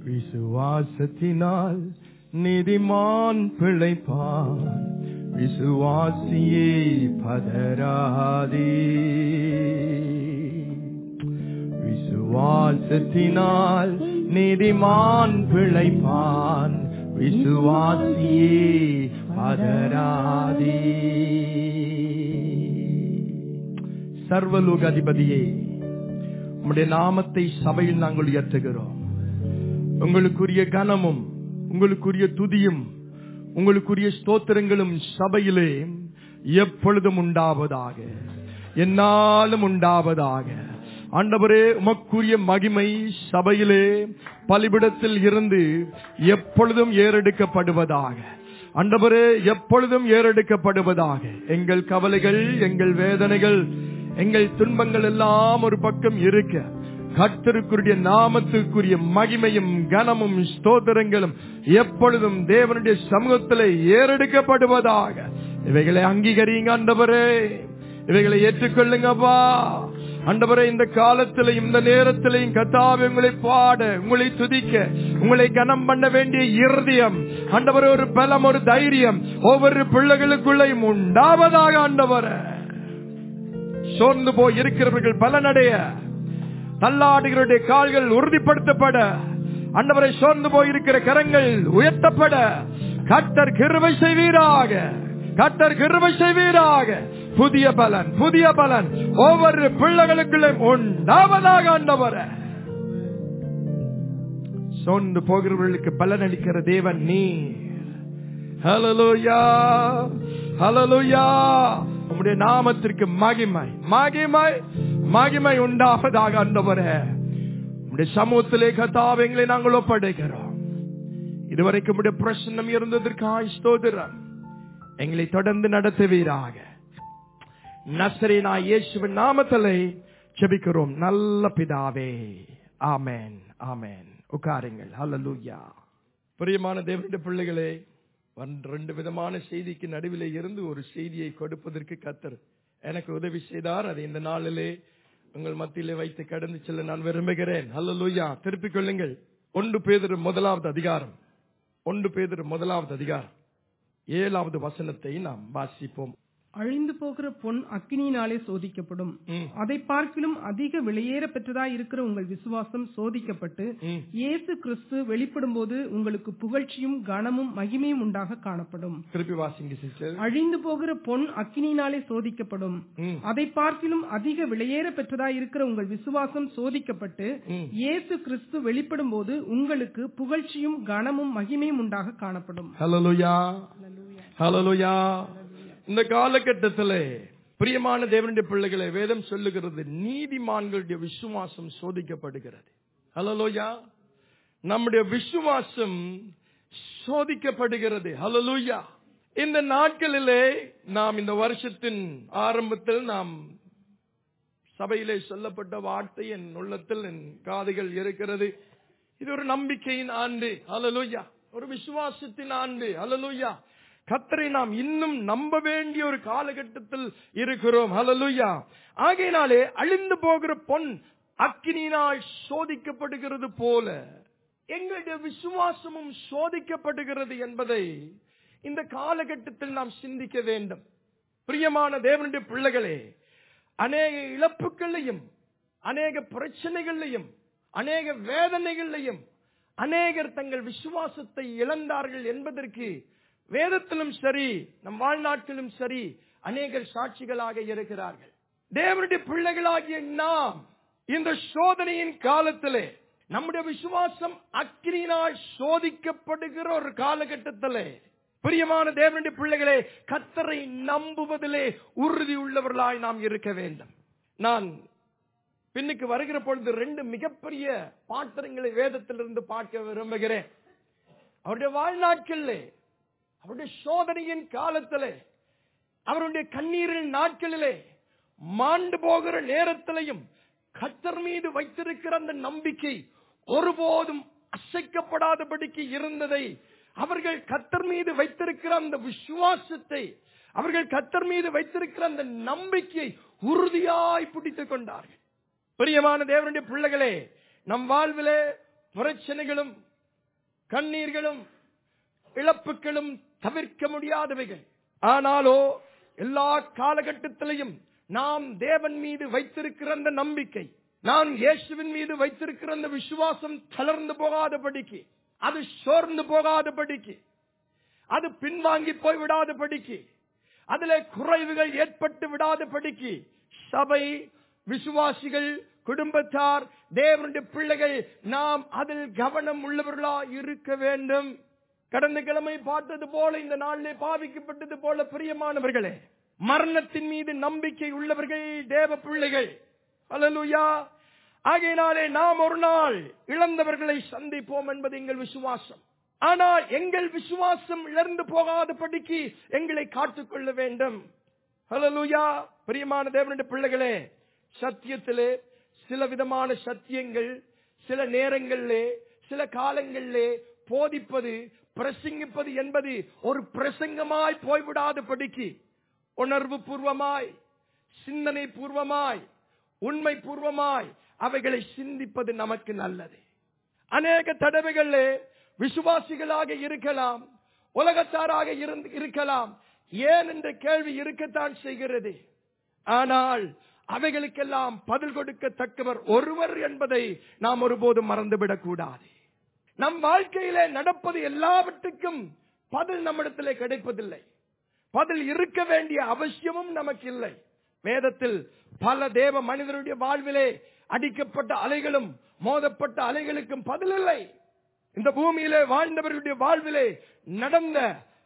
விசுவாசத்தினால் நீதிமான் பிழைப்பான் விசுவாசியே பதராதே விசுவாசத்தினால் நீதிமான் பிழைப்பான் விசுவாசியே பதராதே சர்வலோக அதிபதியே உம்முடைய நாமத்தை சபையில் நாங்கள் உயர்த்துகிறோம் உங்களுக்குரிய கனமும் உங்களுக்குரிய துதியும் உங்களுக்குரிய ஸ்தோத்திரங்களும் சபையிலே எப்பொழுதும் உண்டாவதாக என்னாலும் உண்டாவதாக ஆண்டவரே உமக்குரிய மகிமை சபையிலே பலிபிடத்தில் இருந்து எப்பொழுதும் ஏறெடுக்கப்படுவதாக ஆண்டவரே எப்பொழுதும் ஏறெடுக்கப்படுவதாக எங்கள் கவலைகள் எங்கள் வேதனைகள் எங்கள் துன்பங்கள் எல்லாம் ஒரு பக்கம் இருக்க கர்த்தருக்குரிய நாமத்துக்குரிய மகிமையும் கனமும் ஸ்தோத்திரங்களும் எப்பொழுதும் தேவனுடைய சமூகத்தில் ஏறெடுக்கப்படுவதாக இவைகளை அங்கீகரிங்க ஆண்டவரே இவைகளை ஏற்றுக்கொள்ளுங்கப்பா ஆண்டவரே இந்த காலத்திலையும் இந்த நேரத்திலையும் கத்தாவை உங்களை பாட உங்களை துதிக்க உங்களை கனம் பண்ண வேண்டிய இருதயம் ஆண்டவரே ஒரு பலம் ஒரு தைரியம் ஒவ்வொரு பிள்ளைகளுக்குள்ளையும் உண்டாவதாக ஆண்டவரே சோர்ந்து போய் இருக்கிறவர்கள் பலனடைய தள்ளாடுகளுடைய கால்கள் உறுதிப்படுத்தப்பட அண்டவரை சோர்ந்து போயிருக்கிற கரங்கள் உயர்த்தப்பட கட்டர் கிருவை செய்வீராக கட்டர் கிருவை செய்வீராக புதிய பலன் புதிய பலன் ஒவ்வொரு பிள்ளைகளுக்குள்ளே உண்டாவதாக ஆண்டவர சோர்ந்து போகிறவர்களுக்கு பலன் அளிக்கிற தேவன் நீ ஹலலோயா ஹலலோயா உம்முடைய நாமத்திற்கு மகிமை மகிமை மகிமை உண்டாவதாக ஆண்டவரே உம்முடைய சமூகத்திலே கதாவங்களை நாங்கள் ஒப்படைக்கிறோம் இதுவரைக்கும் உடைய பிரசன்னம் இருந்ததற்காக ஸ்தோதிரம் எங்களை தொடர்ந்து நடத்துவீராக நசரேனா இயேசுவின் நாமத்திலே செபிக்கிறோம் நல்ல பிதாவே ஆமேன் ஆமேன் உட்காருங்கள் ஹalleluya பிரியமான தேவனுடைய பிள்ளைகளே ஒன்று- ரெண்டு விதமான செய்திக்கு நடுவிலே இருந்து ஒரு செய்தியை கொடுப்பதற்கு கத்தர் எனக்கு உதவி செய்தார் அதை இந்த நாளிலே உங்கள் மத்தியிலே வைத்து கடந்து செல்ல நான் விரும்புகிறேன் ஹalleluya திருப்பிக் கொள்ளுங்கள் ஒன்று பேதர் முதலாவது அதிகாரம் ஒன்று பேதர் முதலாவது அதிகாரம் ஏழாவது வசனத்தை நாம் வாசிப்போம் அழிந்து போகிற பொன் அக்கினியினாலே சோதிக்கப்படும் ம். அதை பார்க்கிலும் அதிக விலையேற பெற்றதா இருக்கிற உங்கள் விசுவாசம் சோதிக்கப்பட்டு ம். இயேசு கிறிஸ்து வெளிப்படும் போது உங்களுக்கு புகழ்ச்சியும் கனமும் மகிமையும் உண்டாக காணப்படும் திருப்பி வாசிங்க சிஸ்டர் அழிந்து போகிற பொன் அக்கினியினாலே சோதிக்கப்படும் ம். அதை பார்க்கிலும் அதிக விலையேற பெற்றதா இருக்கிற உங்கள் விசுவாசம் சோதிக்கப்பட்டு ம். இயேசு கிறிஸ்து வெளிப்படும் போது உங்களுக்கு புகழ்ச்சியும் கனமும் மகிமையும் உண்டாக காணப்படும் ஹalleluya ஹalleluya இந்த காலகட்டத்திலே பிரியமான தேவனுடைய பிள்ளைகளை வேதம் சொல்லுகிறது நீதிமான்களுடைய விசுவாசம் சோதிக்கப்படுகிறது ஹalleluya நம்முடைய விசுவாசம் சோதிக்கப்படுகிறது ஹalleluya இந்த நாட்களிலே நாம் இந்த வருஷத்தின் ஆரம்பத்தில் நாம் சபையிலே சொல்லப்பட்ட வார்த்தை என் உள்ளத்தில் என் காதுகள் இருக்கிறது இது ஒரு நம்பிக்கையின் ஆண்டு ஹalleluya ஒரு விசுவாசத்தின் ஆண்டு ஹalleluya கத்தரை நாம் இன்னும் நம்ப வேண்டிய ஒரு காலகட்டத்தில் இருக்கிறோம் ஹalleluya ஆகையினாலே அழிந்து போகிற பொன் அக்கினியினால் சோதிக்கப்படுகிறது போல எங்களுடைய விசுவாசமும் சோதிக்கப்படுகிறது என்பதை இந்த காலகட்டத்தில் நாம் சிந்திக்க வேண்டும் பிரியமான தேவனுடைய பிள்ளைகளே அநேக இழப்புகளையும் அநேக பிரச்சனைகளையும் அநேக வேதனைகளையும் அநேகர் தங்கள் விசுவாசத்தை இழந்தார்கள் என்பதற்கு வேதத்திலும் சரி நம் வாழ்நாட்டிலும் சரி அநேகர் சாட்சிகளாக இருக்கிறார்கள் தேவனுடைய பிள்ளைகளாகிய நாம் இந்த சோதனையின் காலத்திலே நம்முடைய விசுவாசம் அக்கினியினால் சோதிக்கப்படுகிற ஒரு காலகட்டத்திலே பிரியமான தேவனுடைய பிள்ளைகளே கத்தரை நம்புவதிலே உறுதி உள்ளவர்களாய் நாம் இருக்க வேண்டும் நான் பின்னுக்கு வருகிற பொழுது ரெண்டு மிகப்பெரிய பாத்திரங்களை வேதத்திலிருந்து பார்க்க விரும்புகிறேன் அவருடைய வாழ்நாட்களிலே அவருடைய சோதனையின் காலத்திலே அவருடைய கண்ணீரின் நாட்களிலே மாண்டு போகிற நேரத்திலையும் கத்தர் மீது வைத்திருக்கிற அந்த நம்பிக்கை ஒருபோதும் அசைக்கப்படாதபடிக்கு இருந்ததை அவர்கள் கத்தர் மீது வைத்திருக்கிற அந்த விசுவாசத்தை அவர்கள் கத்தர் மீது வைத்திருக்கிற அந்த நம்பிக்கையை உறுதியாய் பிடித்துக் கொண்டார்கள் பிரியமான தேவனுடைய பிள்ளைகளே நம் வாழ்விலே பிரச்சனைகளும் கண்ணீர்களும் இழப்புகளும் தவிர்க்க முடியாதவைகள் ஆனாலோ எல்லா காலகட்டத்திலையும் நாம் தேவன் மீது வைத்திருக்கிற அந்த நம்பிக்கை நாம் இயேசுவின் மீது வைத்திருக்கிற அந்த விசுவாசம் தளர்ந்து போகாதபடிக்கு அது சோர்ந்து போகாதபடிக்கு அது பின்வாங்கி போய் விடாதபடிக்கு அதிலே குறைவுகள் ஏற்பட்டு விடாதபடிக்கு சபை விசுவாசிகள் குடும்பத்தார் தேவனுடைய பிள்ளைகள் நாம் அதில் கவனம் உள்ளவர்களா இருக்க வேண்டும் கடந்த கிழமை பார்த்தது போல இந்த நாளிலே பாவிக்கப்பட்டது போல பிரியமானவர்களே மரணத்தின் மீது நம்பிக்கை உள்ளவர்கள் தேவ பிள்ளைகள் அல்லலுயா ஆகையினாலே நாம் ஒரு நாள் இழந்தவர்களை சந்திப்போம் என்பது எங்கள் விசுவாசம் ஆனால் எங்கள் விசுவாசம் இழந்து போகாதபடிக்கு எங்களை காத்துக்கொள்ள வேண்டும் ஹலலூயா பிரியமான தேவனுடைய பிள்ளைகளே சத்தியத்திலே சில விதமான சத்தியங்கள் சில நேரங்களிலே சில காலங்களிலே போதிப்பது பிரசங்கிப்பது என்பது ஒரு பிரசங்கமாய் போய்விடாதபடிக்கு உணர்வு பூர்வமாய் சிந்தனை பூர்வமாய் உண்மை பூர்வமாய் அவைகளை சிந்திப்பது நமக்கு நல்லது அநேக தடவைகளிலே விசுவாசிகளாக இருக்கலாம் உலகத்தாராக இருந்து இருக்கலாம் ஏன் என்ற கேள்வி இருக்கத்தான் செய்கிறது ஆனால் அவைகளுக்கெல்லாம் பதில் கொடுக்கத்தக்கவர் ஒருவர் என்பதை நாம் ஒருபோதும் மறந்துவிடக் கூடாது நம் வாழ்க்கையிலே நடப்பது எல்லாவற்றுக்கும் பதில் நம்மிடத்திலே கிடைப்பதில்லை பதில் இருக்க வேண்டிய அவசியமும் நமக்கு இல்லை வேதத்தில் பல தேவ மனிதருடைய வாழ்விலே அடிக்கப்பட்ட அலைகளும் மோதப்பட்ட அலைகளுக்கும் பதில் இல்லை இந்த பூமியிலே வாழ்ந்தவர்களுடைய வாழ்விலே நடந்த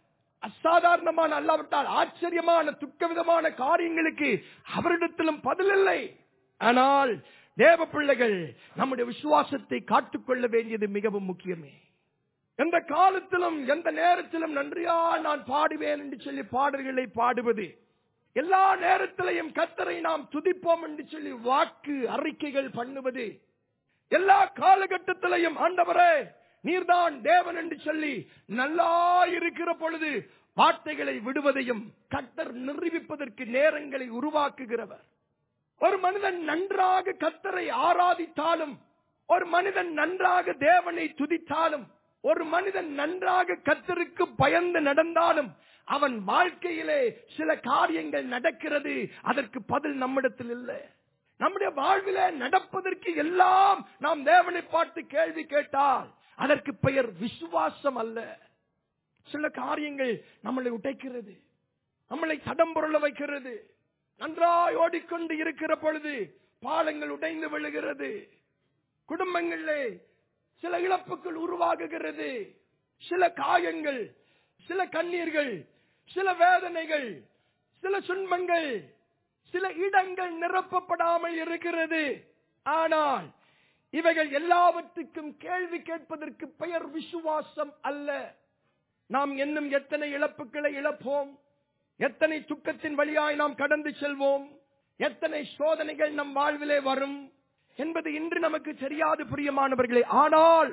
அசாதாரணமான அல்லாவிட்டால் ஆச்சரியமான துக்கவிதமான காரியங்களுக்கு அவரிடத்திலும் பதில் இல்லை ஆனால் தேவ பிள்ளைகள் நம்முடைய விசுவாசத்தை காத்துக்கொள்ள வேண்டியது மிகவும் முக்கியமே எந்த காலத்திலும் எந்த நேரத்திலும் நன்றியா நான் பாடுவேன் என்று சொல்லி பாடல்களை பாடுவது எல்லா நேரத்திலையும் கத்தரை நாம் துதிப்போம் என்று சொல்லி வாக்கு அறிக்கைகள் பண்ணுவது எல்லா காலகட்டத்திலையும் ஆண்டவரே நீர்தான் தேவன் என்று சொல்லி நல்லா இருக்கிற பொழுது வார்த்தைகளை விடுவதையும் கத்தர் நிரூபிப்பதற்கு நேரங்களை உருவாக்குகிறவர் ஒரு மனிதன் நன்றாக கத்தரை ஆராதித்தாலும் ஒரு மனிதன் நன்றாக தேவனை துதித்தாலும் ஒரு மனிதன் நன்றாக கத்தருக்கு பயந்து நடந்தாலும் அவன் வாழ்க்கையிலே சில காரியங்கள் நடக்கிறது அதற்கு பதில் நம்மிடத்தில் இல்லை நம்முடைய வாழ்விலே நடப்பதற்கு எல்லாம் நாம் தேவனை பார்த்து கேள்வி கேட்டால் அதற்கு பெயர் விசுவாசம் அல்ல சில காரியங்கள் நம்மளை உடைக்கிறது நம்மளை தடம் புரள வைக்கிறது நன்றாய் ஓடிக்கொண்டு இருக்கிற பொழுது பாலங்கள் உடைந்து விழுகிறது குடும்பங்களிலே சில இழப்புகள் உருவாகுகிறது சில காயங்கள் சில கண்ணீர்கள் சில வேதனைகள் சில துன்பங்கள் சில இடங்கள் நிரப்பப்படாமல் இருக்கிறது ஆனால் இவைகள் எல்லாவற்றுக்கும் கேள்வி கேட்பதற்கு பெயர் விசுவாசம் அல்ல நாம் இன்னும் எத்தனை இழப்புகளை இழப்போம் எத்தனை துக்கத்தின் வழியாய் நாம் கடந்து செல்வோம் எத்தனை சோதனைகள் நம் வாழ்விலே வரும் என்பது இன்று நமக்கு தெரியாது பிரியமானவர்களே ஆனால்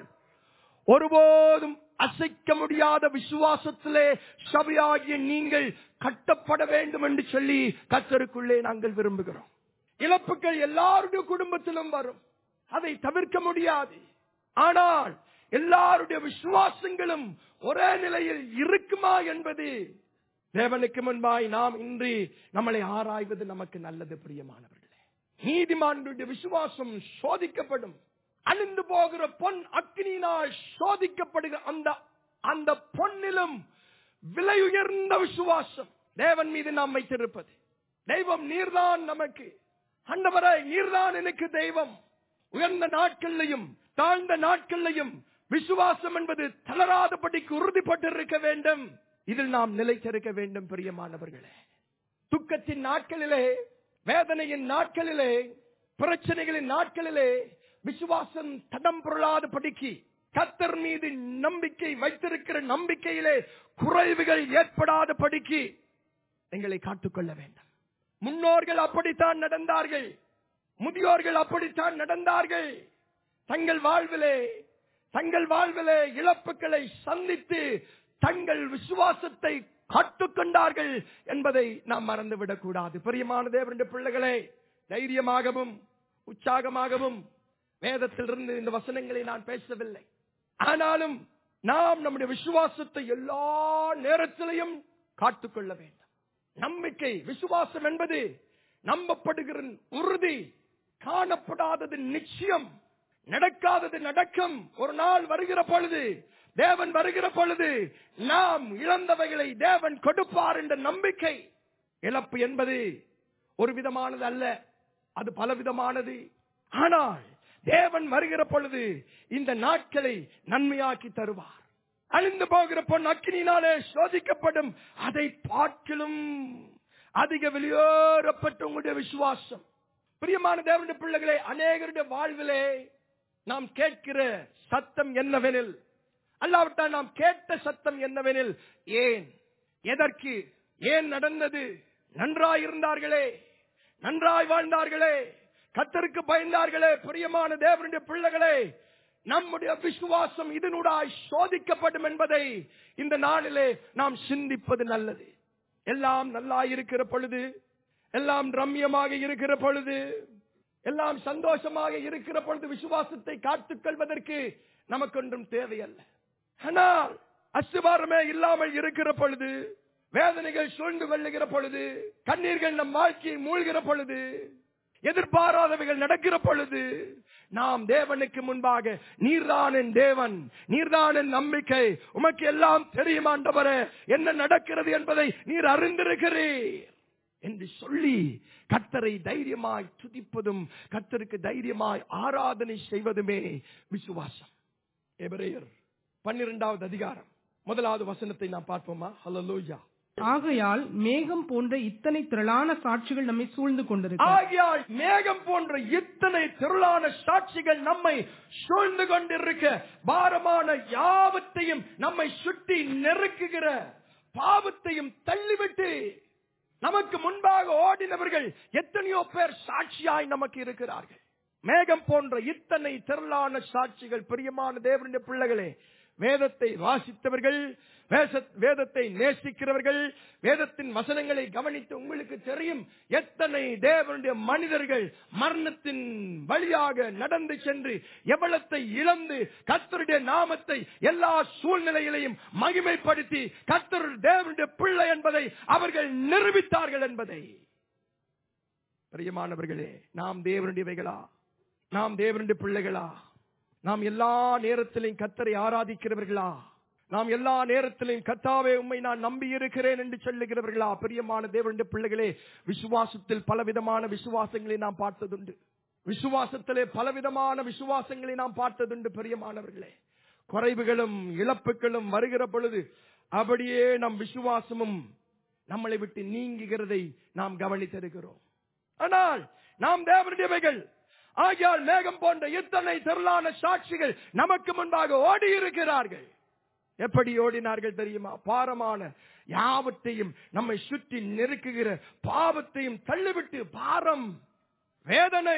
ஒருபோதும் அசைக்க முடியாத விசுவாசத்திலே சபையாகிய நீங்கள் கட்டப்பட வேண்டும் என்று சொல்லி கத்தருக்குள்ளே நாங்கள் விரும்புகிறோம் இழப்புகள் எல்லாருடைய குடும்பத்திலும் வரும் அதை தவிர்க்க முடியாது ஆனால் எல்லாருடைய விசுவாசங்களும் ஒரே நிலையில் இருக்குமா என்பது தேவனுக்கு முன்பாய் நாம் இன்று நம்மளை ஆராய்வது நமக்கு நல்லது பிரியமானவர்களே நீதிமான்களுடைய விசுவாசம் சோதிக்கப்படும் அணிந்து போகிற பொன் அக்னியினால் சோதிக்கப்படுகிற அந்த அந்த பொன்னிலும் விலை உயர்ந்த விசுவாசம் தேவன் மீது நாம் வைத்திருப்பது தெய்வம் நீர்தான் நமக்கு அண்டவரை நீர்தான் எனக்கு தெய்வம் உயர்ந்த நாட்கள்லையும் தாழ்ந்த நாட்கள்லையும் விசுவாசம் என்பது தளராதபடிக்கு உறுதிப்பட்டிருக்க வேண்டும் இதில் நாம் நிலைத்திருக்க வேண்டும் பிரியமானவர்களே துக்கத்தின் நாட்களிலே வேதனையின் நாட்களிலே பிரச்சனைகளின் நாட்களிலே விசுவாசம் தடம் பொருளாதபடிக்கு கத்தர் மீது நம்பிக்கை வைத்திருக்கிற நம்பிக்கையிலே குறைவுகள் ஏற்படாதபடிக்கு எங்களை காத்துக்கொள்ள வேண்டும் முன்னோர்கள் அப்படித்தான் நடந்தார்கள் முதியோர்கள் அப்படித்தான் நடந்தார்கள் தங்கள் வாழ்விலே தங்கள் வாழ்விலே இழப்புகளை சந்தித்து தங்கள் விசுவாசத்தை காத்துக்கொண்டார்கள் என்பதை நாம் மறந்துவிடக் கூடாது பிரியமான தேவனுடைய பிள்ளைகளே தைரியமாகவும் உற்சாகமாகவும் வேதத்திலிருந்து இந்த வசனங்களை நான் பேசவில்லை ஆனாலும் நாம் நம்முடைய விசுவாசத்தை எல்லா நேரத்திலையும் காத்துக்கொள்ள வேண்டும் நம்பிக்கை விசுவாசம் என்பது நம்பப்படுகிற உறுதி காணப்படாதது நிச்சயம் நடக்காதது நடக்கும் ஒரு நாள் வருகிற பொழுது தேவன் வருகிற பொழுது நாம் இழந்தவைகளை தேவன் கொடுப்பார் என்ற நம்பிக்கை இழப்பு என்பது ஒரு விதமானது அல்ல அது பலவிதமானது ஆனால் தேவன் வருகிற பொழுது இந்த நாட்களை நன்மையாக்கி தருவார் அழிந்து போகிற பொன் அக்கினினாலே சோதிக்கப்படும் அதை பார்க்கிலும் அதிக வெளியேறப்பட்ட உங்களுடைய விசுவாசம் பிரியமான தேவனுடைய பிள்ளைகளே அநேகருடைய வாழ்விலே நாம் கேட்கிற சத்தம் என்னவெனில் அல்லாவிட்டால் நாம் கேட்ட சத்தம் என்னவெனில் ஏன் எதற்கு ஏன் நடந்தது நன்றாய் இருந்தார்களே நன்றாய் வாழ்ந்தார்களே கத்தருக்கு பயந்தார்களே பிரியமான தேவனுடைய பிள்ளைகளே நம்முடைய விசுவாசம் இதனூடாய் சோதிக்கப்படும் என்பதை இந்த நாளிலே நாம் சிந்திப்பது நல்லது எல்லாம் நல்லா இருக்கிற பொழுது எல்லாம் ரம்யமாக இருக்கிற பொழுது எல்லாம் சந்தோஷமாக இருக்கிற பொழுது விசுவாசத்தை காத்துக் கொள்வதற்கு நமக்கொன்றும் தேவையல்ல ஆனால் அசுபாரமே இல்லாமல் இருக்கிற பொழுது வேதனைகள் சூழ்ந்து கொள்ளுகிற பொழுது கண்ணீர்கள் நம் வாழ்க்கையை மூழ்கிற பொழுது எதிர்பாராதவைகள் நடக்கிற பொழுது நாம் தேவனுக்கு முன்பாக நீர்தான் என் தேவன் நீர்தான் என் நம்பிக்கை உமக்கு எல்லாம் தெரியும் ஆண்டவரே என்ன நடக்கிறது என்பதை நீர் அறிந்திருக்கிறீர் என்று சொல்லி கத்தரை தைரியமாய் துதிப்பதும் கத்தருக்கு தைரியமாய் ஆராதனை செய்வதுமே விசுவாசம் எபிரேயர் பன்னிரெண்டாவது அதிகாரம் முதலாவது வசனத்தை நாம் பார்ப்போமா ஹலலூயா ஆகையால் மேகம் போன்ற இத்தனை திரளான சாட்சிகள் நம்மை சூழ்ந்து கொண்டிருக்க ஆகியால் மேகம் போன்ற இத்தனை திரளான சாட்சிகள் நம்மை சூழ்ந்து கொண்டிருக்க பாரமான யாவத்தையும் நம்மை சுட்டி நெருக்குகிற பாவத்தையும் தள்ளிவிட்டு நமக்கு முன்பாக ஓடினவர்கள் எத்தனையோ பேர் சாட்சியாய் நமக்கு இருக்கிறார்கள் மேகம் போன்ற இத்தனை திரளான சாட்சிகள் பிரியமான தேவனுடைய பிள்ளைகளே வேதத்தை வாசித்தவர்கள் வேச- வேதத்தை நேசிக்கிறவர்கள் வேதத்தின் வசனங்களை கவனித்து உங்களுக்கு தெரியும் எத்தனை தேவனுடைய மனிதர்கள் மரணத்தின் வழியாக நடந்து சென்று எவ்வளத்தை இழந்து கத்தருடைய நாமத்தை எல்லா சூழ்நிலைகளையும் மகிமைப்படுத்தி கத்தர் தேவனுடைய பிள்ளை என்பதை அவர்கள் நிரூபித்தார்கள் என்பதை பிரியமானவர்களே நாம் தேவனுடையவைகளா நாம் தேவனுடைய பிள்ளைகளா நாம் எல்லா நேரத்திலையும் கத்தரை ஆராதிக்கிறவர்களா நாம் எல்லா நேரத்திலையும் கத்தாவே உண்மை நான் நம்பி இருக்கிறேன் என்று சொல்லுகிறவர்களா பிரியமான தேவனுடைய பிள்ளைகளே விசுவாசத்தில் பலவிதமான விசுவாசங்களை நாம் பார்த்ததுண்டு விசுவாசத்திலே பலவிதமான விசுவாசங்களை நாம் பார்த்ததுண்டு பிரியமானவர்களே குறைவுகளும் இழப்புகளும் வருகிற பொழுது அப்படியே நம் விசுவாசமும் நம்மளை விட்டு நீங்குகிறதை நாம் கவனித்திருக்கிறோம் ஆனால் நாம் தேவனுடையவைகள் ஆகியால் மேகம் போன்ற இத்தனை திரளான சாட்சிகள் நமக்கு முன்பாக ஓடி இருக்கிறார்கள் எப்படி ஓடினார்கள் தெரியுமா பாரமான யாவத்தையும் நம்மை சுற்றி நெருக்குகிற பாவத்தையும் தள்ளிவிட்டு பாரம் வேதனை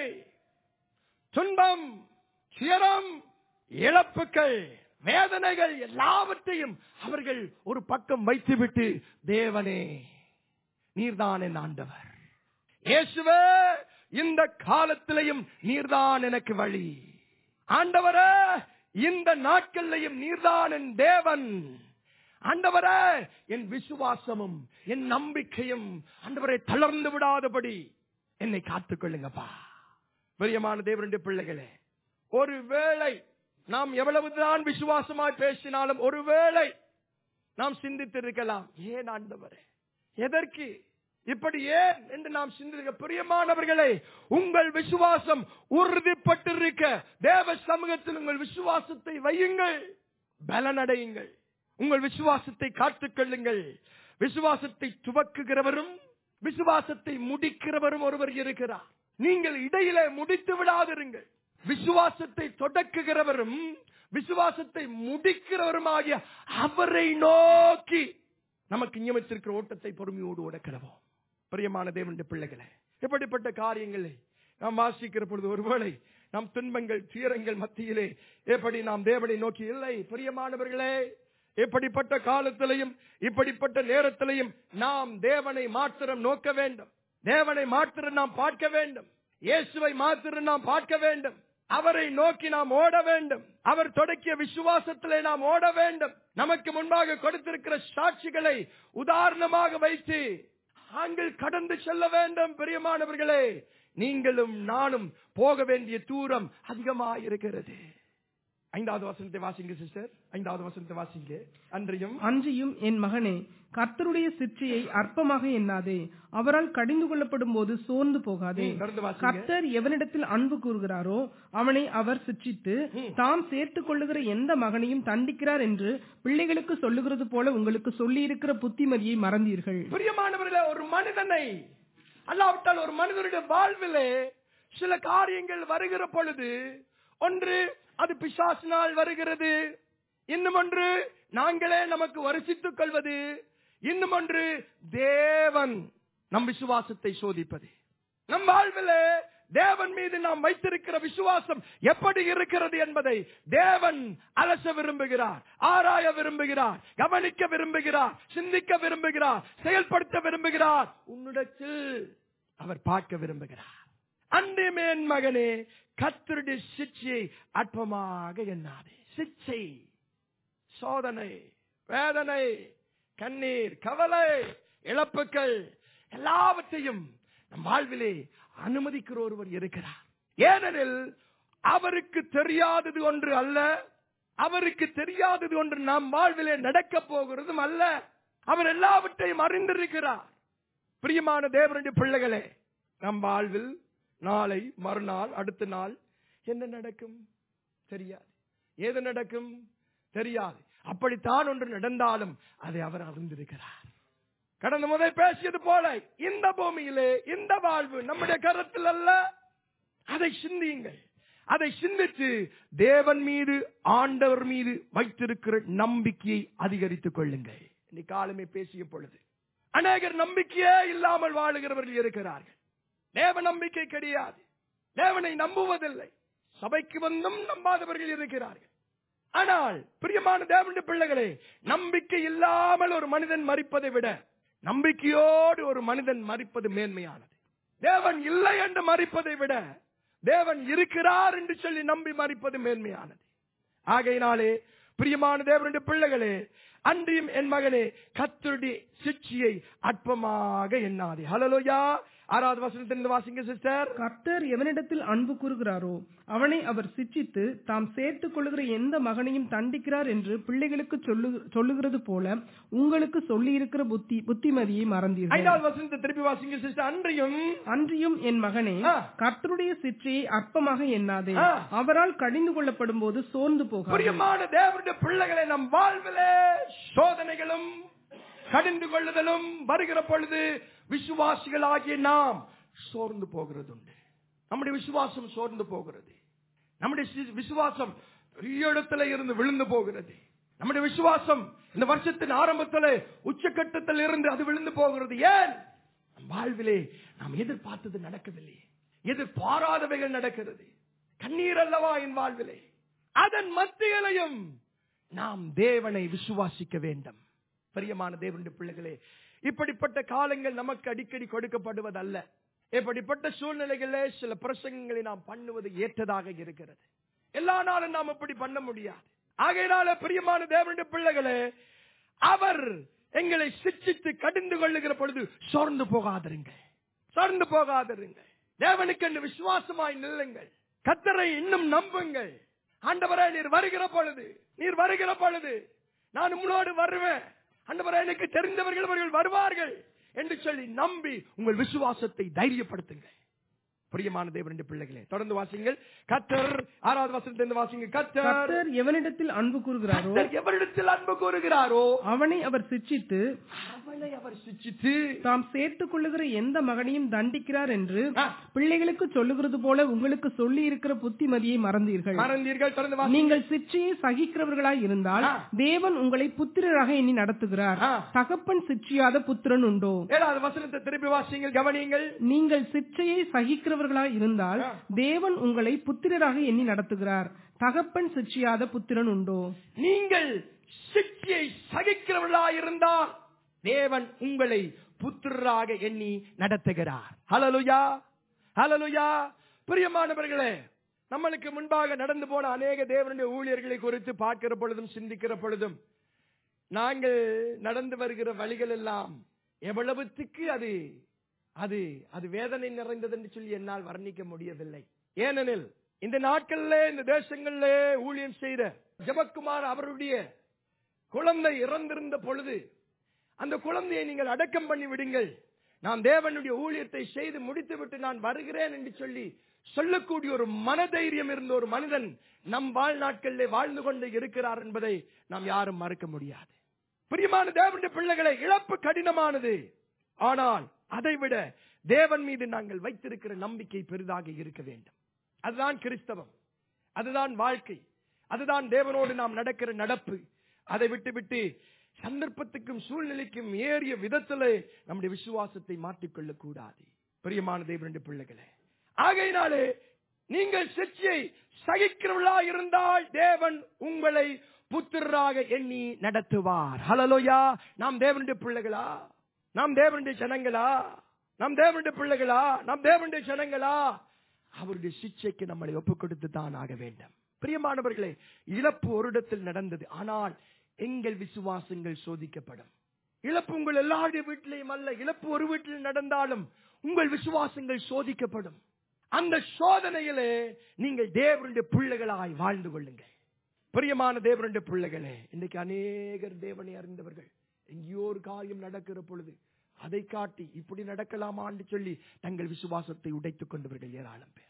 துன்பம் துயரம் இழப்புகள் வேதனைகள் எல்லாவற்றையும் அவர்கள் ஒரு பக்கம் வைத்துவிட்டு தேவனே நீர்தான் என் ஆண்டவர் இயேசுவே இந்த காலத்திலையும் நீர்தான் எனக்கு வழி ஆண்டவரே இந்த நாட்களிலையும் நீர்தான் என் தேவன் ஆண்டவரே என் விசுவாசமும் என் நம்பிக்கையும் ஆண்டவரை தளர்ந்து விடாதபடி என்னை காத்துக்கொள்ளுங்கப்பா பிரியமான தேவனுடைய பிள்ளைகளே ஒருவேளை நாம் எவ்வளவுதான் விசுவாசமாய் பேசினாலும் ஒருவேளை நாம் சிந்தித்திருக்கலாம் ஏன் ஆண்டவரே எதற்கு இப்படி ஏன் என்று நாம் சிந்திக்க பிரியமானவர்களே உங்கள் விசுவாசம் உறுதிப்பட்டிருக்க தேவ சமூகத்தில் உங்கள் விசுவாசத்தை வையுங்கள் பலனடையுங்கள் உங்கள் விசுவாசத்தை காத்துக் கொள்ளுங்கள் விசுவாசத்தை துவக்குகிறவரும் விசுவாசத்தை முடிக்கிறவரும் ஒருவர் இருக்கிறார் நீங்கள் இடையிலே முடித்து விடாதிருங்கள் விசுவாசத்தை தொடக்குகிறவரும் விசுவாசத்தை முடிக்கிறவருமாகிய அவரை நோக்கி நமக்கு நியமித்திருக்கிற ஓட்டத்தை பொறுமையோடு ஓடக்கிறவோம் பிரியமான தேவனுடைய பிள்ளைகளே எப்படிப்பட்ட காரியங்களை நாம் வாசிக்கிற பொழுது ஒருவேளை நம் துன்பங்கள் துயரங்கள் மத்தியிலே எப்படி நாம் தேவனை நோக்கி இல்லை பிரியமானவர்களே எப்படிப்பட்ட காலத்திலையும் இப்படிப்பட்ட நேரத்திலையும் நாம் தேவனை மாத்திரம் நோக்க வேண்டும் தேவனை மாத்திரம் நாம் பார்க்க வேண்டும் இயேசுவை மாத்திரம் நாம் பார்க்க வேண்டும் அவரை நோக்கி நாம் ஓட வேண்டும் அவர் தொடக்கிய விசுவாசத்திலே நாம் ஓட வேண்டும் நமக்கு முன்பாக கொடுத்திருக்கிற சாட்சிகளை உதாரணமாக வைத்து நாங்கள் கடந்து செல்ல வேண்டும் பிரியமானவர்களே நீங்களும் நானும் போக வேண்டிய தூரம் அதிகமாயிருக்கிறது ஐந்தாவது வசனத்தை வாசிங்க சிஸ்டர் ஐந்தாவது வசனத்தை வாசிங்க அன்றையும் அன்றியும் என் மகனே கர்த்தருடைய சிற்றையை அற்பமாக எண்ணாதே அவரால் கடிந்து கொள்ளப்படும் போது சோர்ந்து போகாதே ம், தொடர்ந்து வாசிங்க. கர்த்தர் எவனிடத்தில் அன்பு கூறுகிறாரோ அவனை அவர் சிற்றித்து தாம் சேர்த்துக் கொள்ளுகிற எந்த மகனையும் தண்டிக்கிறார் என்று பிள்ளைகளுக்கு சொல்லுகிறது போல உங்களுக்கு சொல்லியிருக்கிற புத்திமதியை மறந்தீர்கள் பிரியமானவர்களே ஒரு மனிதனை அல்லாவிட்டால் ஒரு மனிதனுடைய வாழ்விலே சில காரியங்கள் வருகிற பொழுது ஒன்று அது பிசாசினால் வருகிறது இன்னும் ஒன்று நாங்களே நமக்கு வருஷித்துக் கொள்வது இன்னும் ஒன்று தேவன் நம் விசுவாசத்தை சோதிப்பது நம் வாழ்விலே தேவன் மீது நாம் வைத்திருக்கிற விசுவாசம் எப்படி இருக்கிறது என்பதை தேவன் அலச விரும்புகிறார் ஆராய விரும்புகிறார் கவனிக்க விரும்புகிறார் சிந்திக்க விரும்புகிறார் செயல்படுத்த விரும்புகிறார் உன்னிடத்தில் அவர் பார்க்க விரும்புகிறார் அன்றிமேன் மகனே கத்தருடைய சிச்சையை அற்பமாக எண்ணாதே சிச்சை சோதனை வேதனை கண்ணீர் கவலை இழப்புகள் எல்லாவற்றையும் நம் வாழ்விலே அனுமதிக்கிற ஒருவர் இருக்கிறார் ஏனெனில் அவருக்கு தெரியாதது ஒன்று அல்ல அவருக்கு தெரியாதது ஒன்று நம் வாழ்விலே நடக்கப் போகிறதும் அல்ல அவர் எல்லாவற்றையும் அறிந்திருக்கிறார் பிரியமான தேவனுடைய பிள்ளைகளே நம் வாழ்வில் நாளை மறுநாள் அடுத்த நாள் என்ன நடக்கும் தெரியாது ஏது நடக்கும் தெரியாது அப்படித்தான் ஒன்று நடந்தாலும் அதை அவர் அறிந்திருக்கிறார் கடந்த முதல் பேசியது போல இந்த பூமியிலே இந்த வாழ்வு நம்முடைய கருத்தில் அல்ல அதை சிந்தியுங்கள் அதை சிந்தித்து தேவன் மீது ஆண்டவர் மீது வைத்திருக்கிற நம்பிக்கையை அதிகரித்துக் கொள்ளுங்கள் இன்னைக்கு காலமே பேசிய பொழுது அநேகர் நம்பிக்கையே இல்லாமல் வாழுகிறவர்கள் இருக்கிறார்கள் தேவ நம்பிக்கை கிடையாது தேவனை நம்புவதில்லை சபைக்கு வந்தும் நம்பாதவர்கள் இருக்கிறார்கள் ஆனால் பிரியமான தேவனுடைய பிள்ளைகளே நம்பிக்கை இல்லாமல் ஒரு மனிதன் மறிப்பதை விட நம்பிக்கையோடு ஒரு மனிதன் மறிப்பது மேன்மையானது தேவன் இல்லை என்று மறிப்பதை விட தேவன் இருக்கிறார் என்று சொல்லி நம்பி மறிப்பது மேன்மையானது ஆகையினாலே பிரியமான தேவனுடைய பிள்ளைகளே அன்றியும் என் மகனே கத்தருடைய சிக்ஷியை அற்பமாக எண்ணாதே ஹலலோயா ஆறாவது வசனத்திலிருந்து வாசிங்க சிஸ்டர் கர்த்தர் எவனிடத்தில் அன்பு கூறுகிறாரோ அவனை அவர் சிற்றித்து தாம் சேர்த்துக் கொள்ளுகிற எந்த மகனையும் தண்டிக்கிறார் என்று பிள்ளைகளுக்கு சொல்லு- சொல்லுகிறது போல உங்களுக்கு சொல்லியிருக்கிற புத்தி புத்திமதியை மறந்தீர்கள் ஐந்தாவது வசனத்தை திருப்பி வாசிங்க சிஸ்டர் அன்றியும் அன்றியும் என் மகனே ஆ. கர்த்தருடைய சிற்றையை அற்பமாக எண்ணாதே ஆ. அவரால் கடிந்து கொள்ளப்படும் போது சோர்ந்து போகாதே பிரியமான தேவனுடைய பிள்ளைகளை நம் வாழ்விலே சோதனைகளும் கடிந்து கொள்ளுதலும் வருகிற பொழுது விசுவாசிகளாகிய நாம் சோர்ந்து போகிறது உண்டு நம்முடைய விசுவாசம் சோர்ந்து போகிறது நம்முடைய சி- விசுவாசம் பெரிய இடத்துல இருந்து விழுந்து போகிறது நம்முடைய விசுவாசம் இந்த வருஷத்தின் ஆரம்பத்தில் உச்சக்கட்டத்தில் இருந்து அது விழுந்து போகிறது ஏன் நம் வாழ்விலே நாம் எதிர்பார்த்தது நடக்கவில்லை எதிர்பாராதவைகள் நடக்கிறது கண்ணீர் அல்லவா என் வாழ்விலே அதன் மத்தியிலையும் நாம் தேவனை விசுவாசிக்க வேண்டும் பிரியமான தேவனுடைய பிள்ளைகளே இப்படிப்பட்ட காலங்கள் நமக்கு அடிக்கடி கொடுக்கப்படுவதல்ல இப்படிப்பட்ட சூழ்நிலைகளிலே சில பிரசங்கங்களை நாம் பண்ணுவது ஏற்றதாக இருக்கிறது எல்லா நாளும் நாம் இப்படி பண்ண முடியாது ஆகையினால பிரியமான தேவனுடைய பிள்ளைகளே அவர் எங்களை சிச்சித்து கடிந்து கொள்ளுகிற பொழுது சோர்ந்து போகாதிருங்க சோர்ந்து போகாதிருங்க தேவனுக்கு விசுவாசமாய் நில்லுங்கள் கத்தரை இன்னும் நம்புங்கள் ஆண்டவரே நீர் வருகிற பொழுது நீர் வருகிற பொழுது நான் உங்களோடு வருவேன் ஆண்டவரே எனக்கு தெரிந்தவர்கள் அவர்கள் வருவார்கள் என்று சொல்லி நம்பி உங்கள் விசுவாசத்தை தைரியப்படுத்துங்கள் பிரியமான தேவனுடைய பிள்ளைகளே தொடர்ந்து வாசிங்கள் கத்தர் ஆறாவது வசனத்திலிருந்து வாசிங்க கத்தர் கர்த்தர் எவனிடத்தில் அன்பு கூறுகிறாரோ கர்த்தர் எவரிடத்தில் அன்பு கூறுகிறாரோ அவனை அவர் சிற்றித்து அவனை அவர் சிச்சித்து தாம் சேர்த்துக் கொள்ளுகிற எந்த மகனையும் தண்டிக்கிறார் என்று ஆ. பிள்ளைகளுக்கு சொல்லுகிறது போல உங்களுக்கு சொல்லி இருக்கிற புத்திமதியை மறந்தீர்கள் மறந்தீர்கள் தொடர்ந்து வாசிங்க நீங்கள் சிற்றையை சகிக்கிறவர்களாய் இருந்தால் ஆ. தேவன் உங்களை புத்திரராக எண்ணி நடத்துகிறார் ஆ. தகப்பன் சிற்றியாத புத்திரன் உண்டோ ஏழாவது வசனத்தை திருப்பி வாசிங்கள் கவனியுங்கள் நீங்கள் சிற்றையை சகிக்கிறவர்களாய் இருந்தால் ஆ. தேவன் உங்களை புத்திரராக எண்ணி நடத்துகிறார் தகப்பன் சிற்றியாத புத்திரன் உண்டோ நீங்கள் சிக்தியை சகிக்கிறவர்களாயிருந்தால் தேவன் உங்களை புத்திரராக எண்ணி நடத்துகிறார் ஹலலுயா ஹலலுயா பிரியமானவர்களே நம்மளுக்கு முன்பாக நடந்து போன அநேக தேவனுடைய ஊழியர்களை குறித்து பார்க்கிற பொழுதும் சிந்திக்கிற பொழுதும் நாங்கள் நடந்து வருகிற வழிகள் எல்லாம் எவ்வளவுத்துக்கு அது அது அது வேதனை நிறைந்தது என்று சொல்லி என்னால் வர்ணிக்க முடியவில்லை ஏனெனில் இந்த நாட்களிலே இந்த தேசங்களிலே ஊழியம் செய்த ஜபக்குமார் அவருடைய குழந்தை இறந்திருந்த பொழுது அந்த குழந்தையை நீங்கள் அடக்கம் பண்ணி விடுங்கள் நான் தேவனுடைய ஊழியத்தை செய்து முடித்துவிட்டு நான் வருகிறேன் என்று சொல்லி சொல்லக்கூடிய ஒரு மனதைரியம் இருந்த ஒரு மனிதன் நம் வாழ்நாட்களிலே வாழ்ந்து கொண்டு இருக்கிறார் என்பதை நாம் யாரும் மறுக்க முடியாது பிரியமான தேவனுடைய பிள்ளைகளை இழப்பு கடினமானது ஆனால் அதைவிட தேவன் மீது நாங்கள் வைத்திருக்கிற நம்பிக்கை பெரிதாக இருக்க வேண்டும் அதுதான் கிறிஸ்தவம் அதுதான் வாழ்க்கை அதுதான் தேவனோடு நாம் நடக்கிற நடப்பு அதை விட்டுவிட்டு சந்தர்ப்பத்துக்கும் சூழ்நிலைக்கும் ஏறிய விதத்திலே நம்முடைய விசுவாசத்தை மாற்றிக்கொள்ள கூடாது பிரியமான தேவனுடைய பிள்ளைகளே ஆகையினாலே நீங்கள் சிற்சியை சகிக்கிறவர்களா இருந்தால் தேவன் உங்களை புத்திரராக எண்ணி நடத்துவார் ஹலலோயா நாம் தேவனுடைய பிள்ளைகளா நாம் தேவனுடைய ஜனங்களா நாம் தேவனுடைய பிள்ளைகளா நாம் தேவனுடைய ஜனங்களா அவருடைய சிச்சைக்கு நம்மளை ஒப்புக் கொடுத்து தான் ஆக வேண்டும் பிரியமானவர்களே இழப்பு ஒரு இடத்தில் நடந்தது ஆனால் எங்கள் விசுவாசங்கள் சோதிக்கப்படும் இழப்பு உங்கள் எல்லாருடைய வீட்டிலையும் அல்ல இழப்பு ஒரு வீட்டில் நடந்தாலும் உங்கள் விசுவாசங்கள் சோதிக்கப்படும் அந்த சோதனையிலே நீங்கள் தேவனுடைய பிள்ளைகளாய் வாழ்ந்து கொள்ளுங்கள் பிரியமான தேவனுடைய பிள்ளைகளே இன்னைக்கு அநேகர் தேவனை அறிந்தவர்கள் எங்கேயோ ஒரு காரியம் நடக்கிற பொழுது அதை காட்டி இப்படி நடக்கலாமான்னு சொல்லி தங்கள் விசுவாசத்தை உடைத்துக் கொண்டவர்கள் ஏராளம் பேர்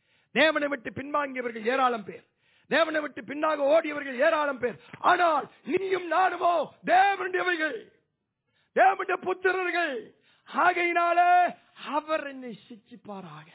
தேவனை விட்டு பின்வாங்கியவர்கள் ஏராளம் பேர் தேவனை விட்டு பின்னாக ஓடியவர்கள் ஏராளம் பேர் ஆனால் நீயும் நானுமோ தேவனுடையவர்கள் தேவனுடைய புத்திரர்கள் ஆகையினாலே அவர் என்னை சிச்சிப்பாராக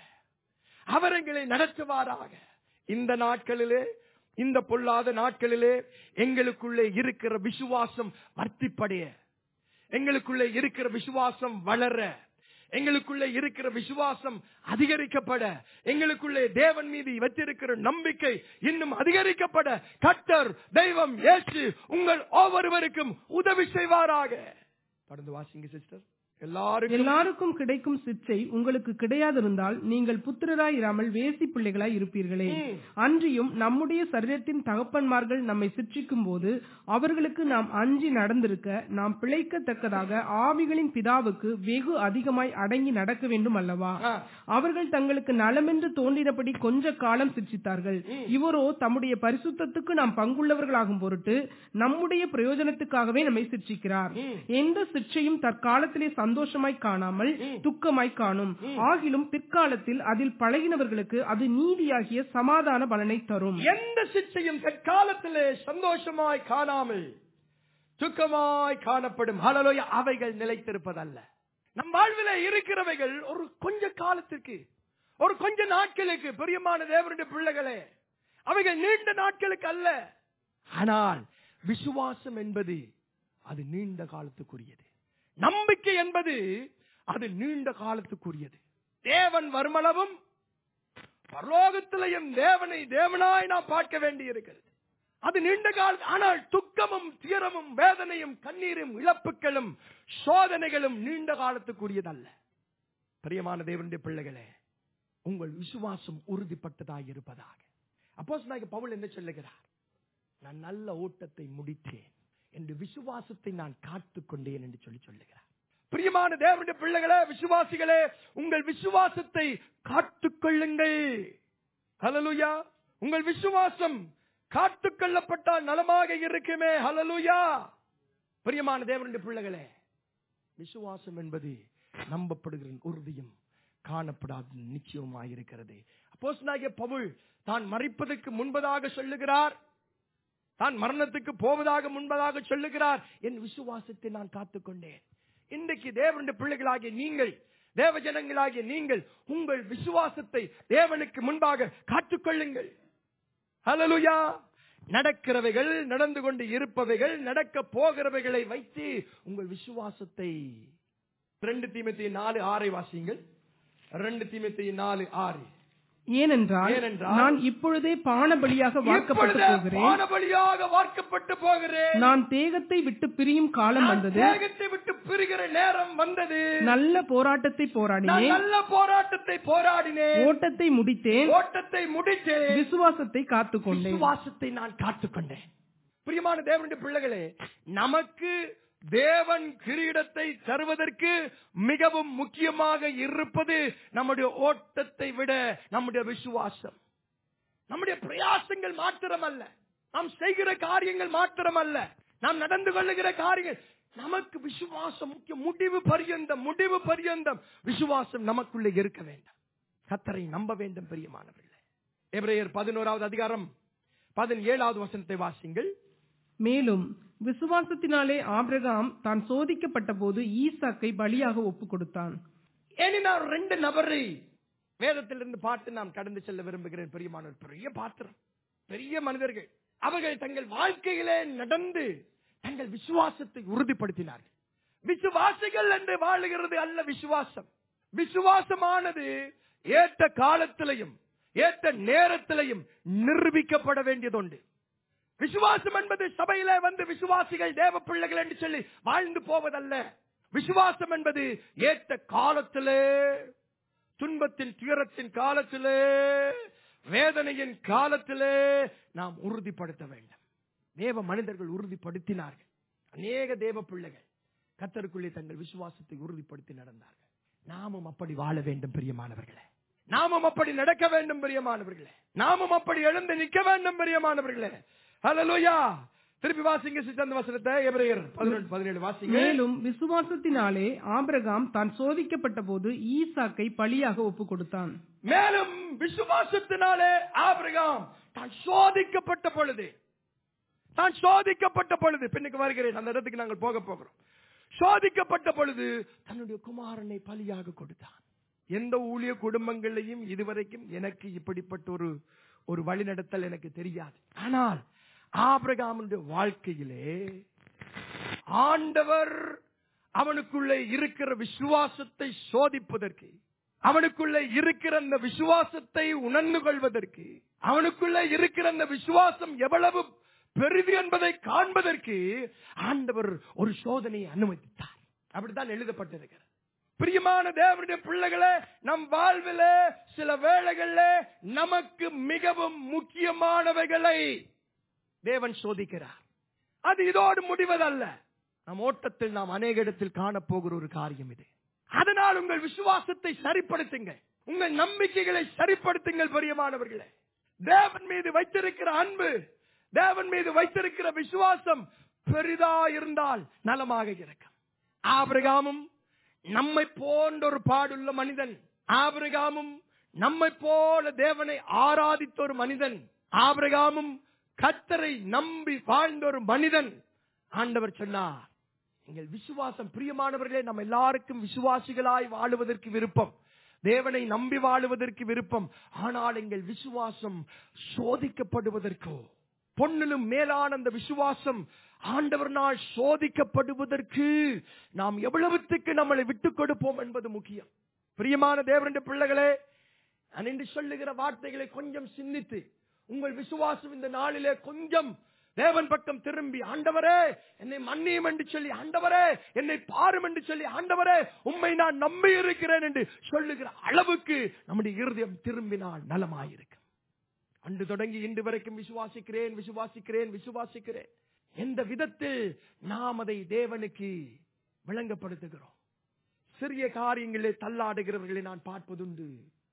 அவர் எங்களை நடத்துவாராக இந்த நாட்களிலே இந்த பொல்லாத நாட்களிலே எங்களுக்குள்ளே இருக்கிற விசுவாசம் வர்த்திப்படைய எங்களுக்குள்ளே இருக்கிற விசுவாசம் வளர எங்களுக்குள்ளே இருக்கிற விசுவாசம் அதிகரிக்கப்பட எங்களுக்குள்ளே தேவன் மீது வைத்திருக்கிற நம்பிக்கை இன்னும் அதிகரிக்கப்பட கட்டர் தெய்வம் இயேசு உங்கள் ஒவ்வொருவருக்கும் உதவி செய்வாராக தொடர்ந்து வாசிங்க சிஸ்டர் எல்லாருக்கும் எல்லாருக்கும் கிடைக்கும் சிற்சை உங்களுக்கு கிடையாதிருந்தால் நீங்கள் புத்திரராயிராமல் வேசி பிள்ளைகளாய் இருப்பீர்களே ம். அன்றியும் நம்முடைய சரீரத்தின் தகப்பன்மார்கள் நம்மை சிற்றிக்கும் போது அவர்களுக்கு நாம் அஞ்சி நடந்திருக்க நாம் பிழைக்கத்தக்கதாக ஆவிகளின் பிதாவுக்கு வெகு அதிகமாய் அடங்கி நடக்க வேண்டும் அல்லவா ஆ. அவர்கள் தங்களுக்கு நலமென்று தோன்றினபடி கொஞ்ச காலம் சிற்றித்தார்கள் இவரோ தம்முடைய பரிசுத்தத்துக்கு நாம் பங்குள்ளவர்களாகும் பொருட்டு நம்முடைய பிரயோஜனத்துக்காகவே நம்மை சிற்றிக்கிறார் எந்த சிற்றையும் தற்காலத்திலே சந்தோஷமாய் காணாமல் துக்கமாய் காணும் ஆகிலும் பிற்காலத்தில் அதில் பழகினவர்களுக்கு அது நீதியாகிய சமாதான பலனை தரும் எந்த சிச்சையும் தற்காலத்திலே சந்தோஷமாய் காணாமல் துக்கமாய் காணப்படும் ஹalleluya அவைகள் நிலைத்திருப்பதல்ல நம் வாழ்விலே இருக்கிறவைகள் ஒரு கொஞ்ச காலத்திற்கு ஒரு கொஞ்ச நாட்களுக்கு பிரியமான தேவனுடைய பிள்ளைகளே அவைகள் நீண்ட நாட்களுக்கு அல்ல ஆனால் விசுவாசம் என்பது அது நீண்ட காலத்துக்குரியது நம்பிக்கை என்பது அது நீண்ட காலத்துக்குரியது தேவன் வருமளவும் பரலோகத்திலையும் தேவனை தேவனாய் நாம் பார்க்க வேண்டி இருக்கிறது அது நீண்ட கால ஆனால் துக்கமும் துயரமும் வேதனையும் கண்ணீரும் இழப்புகளும் சோதனைகளும் நீண்ட காலத்துக்குரியதல்ல பிரியமான தேவனுடைய பிள்ளைகளே உங்கள் விசுவாசம் உறுதிப்பட்டதாய் இருப்பதாக அப்போஸ் பவுல் என்ன சொல்லுகிறார் நான் நல்ல ஓட்டத்தை முடித்தேன் என்று விசுவாசத்தை நான் காத்துக் கொண்டேன் என்று சொல்லி சொல்லுகிறார் பிரியமான தேவனுடைய பிள்ளைகளே விசுவாசிகளே உங்கள் விசுவாசத்தை காத்துக் கொள்ளுங்கள் ஹலலுயா உங்கள் விசுவாசம் காத்துக் கொள்ளப்பட்டால் நலமாக இருக்குமே ஹலலுயா பிரியமான தேவனுடைய பிள்ளைகளே விசுவாசம் என்பது நம்பப்படுகிற உறுதியும் காணப்படாத நிச்சயமாயிருக்கிறது அப்போஸ்தலனாகிய பவுல் தான் மறிப்பதற்கு முன்பதாக சொல்லுகிறார் தான் மரணத்துக்கு போவதாக முன்பதாக சொல்லுகிறார் என் விசுவாசத்தை நான் காத்துக்கொண்டேன் இன்றைக்கு தேவனுடைய பிள்ளைகளாகிய நீங்கள் தேவ ஜனங்களாகிய நீங்கள் உங்கள் விசுவாசத்தை தேவனுக்கு முன்பாக காத்துக்கொள்ளுங்கள் ஹalleluya நடக்கிறவைகள் நடந்து கொண்டு இருப்பவைகள் நடக்க போகிறவைகளை வைத்து உங்கள் விசுவாசத்தை ரெண்டு தீமத்தி நாலு ஆறை வாசியுங்கள் ரெண்டு தீமத்தி நாலு ஆறு ஏனென்றால் ஏனென்றால் நான் இப்பொழுதே பான பலியாக வார்க்கப்பட்டு இப்பொழுதே போகிறேன் வானபலியாக வார்க்கப்பட்டு போகிறேன் நான் தேகத்தை விட்டு பிரியும் காலம் நான் வந்தது தேகத்தை விட்டு பிரிகிற நேரம் வந்தது நல்ல போராட்டத்தை நான் போராடினேன் நல்ல போராட்டத்தை போராடினேன் ஓட்டத்தை முடித்தேன் ஓட்டத்தை முடித்தேன் விசுவாசத்தை காத்துக்கொண்டேன் விசுவாசத்தை நான் காத்துக்கொண்டேன் பிரியமான தேவனுடைய பிள்ளைகளே நமக்கு தேவன் கிரீடத்தை தருவதற்கு மிகவும் முக்கியமாக இருப்பது நம்முடைய ஓட்டத்தை விட நம்முடைய விசுவாசம் நம்முடைய பிரயாசங்கள் மாத்திரமல்ல நாம் செய்கிற காரியங்கள் மாத்திரமல்ல நாம் நடந்து கொள்ளுகிற காரியங்கள் நமக்கு விசுவாசம் முக்கியம் முடிவு பரியந்தம் முடிவு பரியந்தம் விசுவாசம் நமக்குள்ளே இருக்க வேண்டும் கத்தரை நம்ப வேண்டும் பிரியமானவர்களே எபிரேயர் பதினோராவது அதிகாரம் பதினேழாவது வசனத்தை வாசிங்கள் மேலும் விசுவாசத்தினாலே ஆபிரகாம் தான் சோதிக்கப்பட்ட போது ஈசாக்கை பலியாக ஒப்பு கொடுத்தான் இனி நான் ரெண்டு நபரை வேதத்திலிருந்து பார்த்து நாம் கடந்து செல்ல விரும்புகிறேன் பெரியமானவர் பெரிய பாத்திரம் பெரிய மனிதர்கள் அவர்கள் தங்கள் வாழ்க்கையிலே நடந்து தங்கள் விசுவாசத்தை உறுதிப்படுத்தினார்கள் விசுவாசிகள் என்று வாழுகிறது அல்ல விசுவாசம் விசுவாசமானது ஏற்ற காலத்திலையும் ஏற்ற நேரத்திலையும் நிரூபிக்கப்பட வேண்டியதுண்டு விசுவாசம் என்பது சபையிலே வந்து விசுவாசிகள் தேவ பிள்ளைகள் என்று சொல்லி வாழ்ந்து போவதல்ல விசுவாசம் என்பது ஏற்ற காலத்திலே துன்பத்தின் துயரத்தின் காலத்திலே வேதனையின் காலத்திலே நாம் உறுதிப்படுத்த வேண்டும் தேவ மனிதர்கள் உறுதிப்படுத்தினார்கள் அநேக தேவ பிள்ளைகள் கத்தருக்குள்ளே தங்கள் விசுவாசத்தை உறுதிப்படுத்தி நடந்தார்கள் நாமும் அப்படி வாழ வேண்டும் பிரியமானவர்களே நாமும் அப்படி நடக்க வேண்டும் பிரியமானவர்களே நாமும் அப்படி எழுந்து நிற்க வேண்டும் பிரியமானவர்களே ஹalleluya திருப்பி வாசிங்க சித்தந்த வசனத்தை எபிரேயர் 11 17 வாசிங்க மேலும் விசுவாசத்தினாலே ஆபிரகாம் தான் சோதிக்கப்பட்ட போது ஈசாக்கை பலியாக ஒப்பு கொடுத்தான் மேலும் விசுவாசத்தினாலே ஆபிரகாம் தான் சோதிக்கப்பட்ட பொழுது தான் சோதிக்கப்பட்ட பொழுது பின்னுக்கு வருகிறேன் அந்த இடத்துக்கு நாங்கள் போக போகிறோம் சோதிக்கப்பட்ட பொழுது தன்னுடைய குமாரனை பலியாக கொடுத்தான் எந்த ஊழிய குடும்பங்களையும் இதுவரைக்கும் எனக்கு இப்படிப்பட்ட ஒரு ஒரு வழிநடத்தல் எனக்கு தெரியாது ஆனால் ஆபிரகாமுடைய வாழ்க்கையிலே ஆண்டவர் அவனுக்குள்ளே இருக்கிற விசுவாசத்தை சோதிப்பதற்கு அவனுக்குள்ளே இருக்கிற அந்த விசுவாசத்தை உணர்ந்து கொள்வதற்கு அவனுக்குள்ளே இருக்கிற அந்த விசுவாசம் எவ்வளவு பெரிது என்பதை காண்பதற்கு ஆண்டவர் ஒரு சோதனையை அனுமதித்தார் அப்படித்தான் எழுதப்பட்டிருக்கிறது பிரியமான தேவனுடைய பிள்ளைகளே நம் வாழ்வில சில வேளைகளில் நமக்கு மிகவும் முக்கியமானவைகளை தேவன் சோதிக்கிறார் அது இதோடு முடிவதல்ல நம் ஓட்டத்தில் நாம் அநேக இடத்தில் காணப்போகிற ஒரு காரியம் இது அதனால் உங்கள் விசுவாசத்தை சரிப்படுத்துங்கள் உங்கள் நம்பிக்கைகளை சரிப்படுத்துங்கள் பிரியமானவர்களே தேவன் மீது வைத்திருக்கிற அன்பு தேவன் மீது வைத்திருக்கிற விசுவாசம் பெரிதா இருந்தால் நலமாக இருக்கும் ஆபிரகாமும் நம்மை போன்ற ஒரு பாடுள்ள மனிதன் ஆபிரகாமும் நம்மை போல தேவனை ஆராதித்த ஒரு மனிதன் ஆபிரகாமும் கத்தரை நம்பி வாழ்ந்த ஒரு மனிதன் ஆண்டவர் சொன்னார் எங்கள் விசுவாசம் பிரியமானவர்களே நம்ம எல்லாருக்கும் விசுவாசிகளாய் வாழுவதற்கு விருப்பம் தேவனை நம்பி வாழுவதற்கு விருப்பம் ஆனால் எங்கள் விசுவாசம் சோதிக்கப்படுவதற்கோ பொன்னிலும் மேலான அந்த விசுவாசம் ஆண்டவர்னால் சோதிக்கப்படுவதற்கு நாம் எவ்வளவுத்துக்கு நம்மளை விட்டுக் கொடுப்போம் என்பது முக்கியம் பிரியமான தேவனுடைய பிள்ளைகளே நான் இன்று சொல்லுகிற வார்த்தைகளை கொஞ்சம் சிந்தித்து உங்கள் விசுவாசம் இந்த நாளிலே கொஞ்சம் தேவன் பக்கம் திரும்பி ஆண்டவரே என்னை மன்னியும் என்று சொல்லி ஆண்டவரே என்னை பாரும் என்று சொல்லி ஆண்டவரே உம்மை நான் நம்பி இருக்கிறேன் என்று சொல்லுகிற அளவுக்கு நம்முடைய இருதயம் திரும்பினால் நலமாயிருக்கும் அன்று தொடங்கி இன்று வரைக்கும் விசுவாசிக்கிறேன் விசுவாசிக்கிறேன் விசுவாசிக்கிறேன் எந்த விதத்தில் நாம் அதை தேவனுக்கு விளங்கப்படுத்துகிறோம் சிறிய காரியங்களிலே தள்ளாடுகிறவர்களை நான் பார்ப்பதுண்டு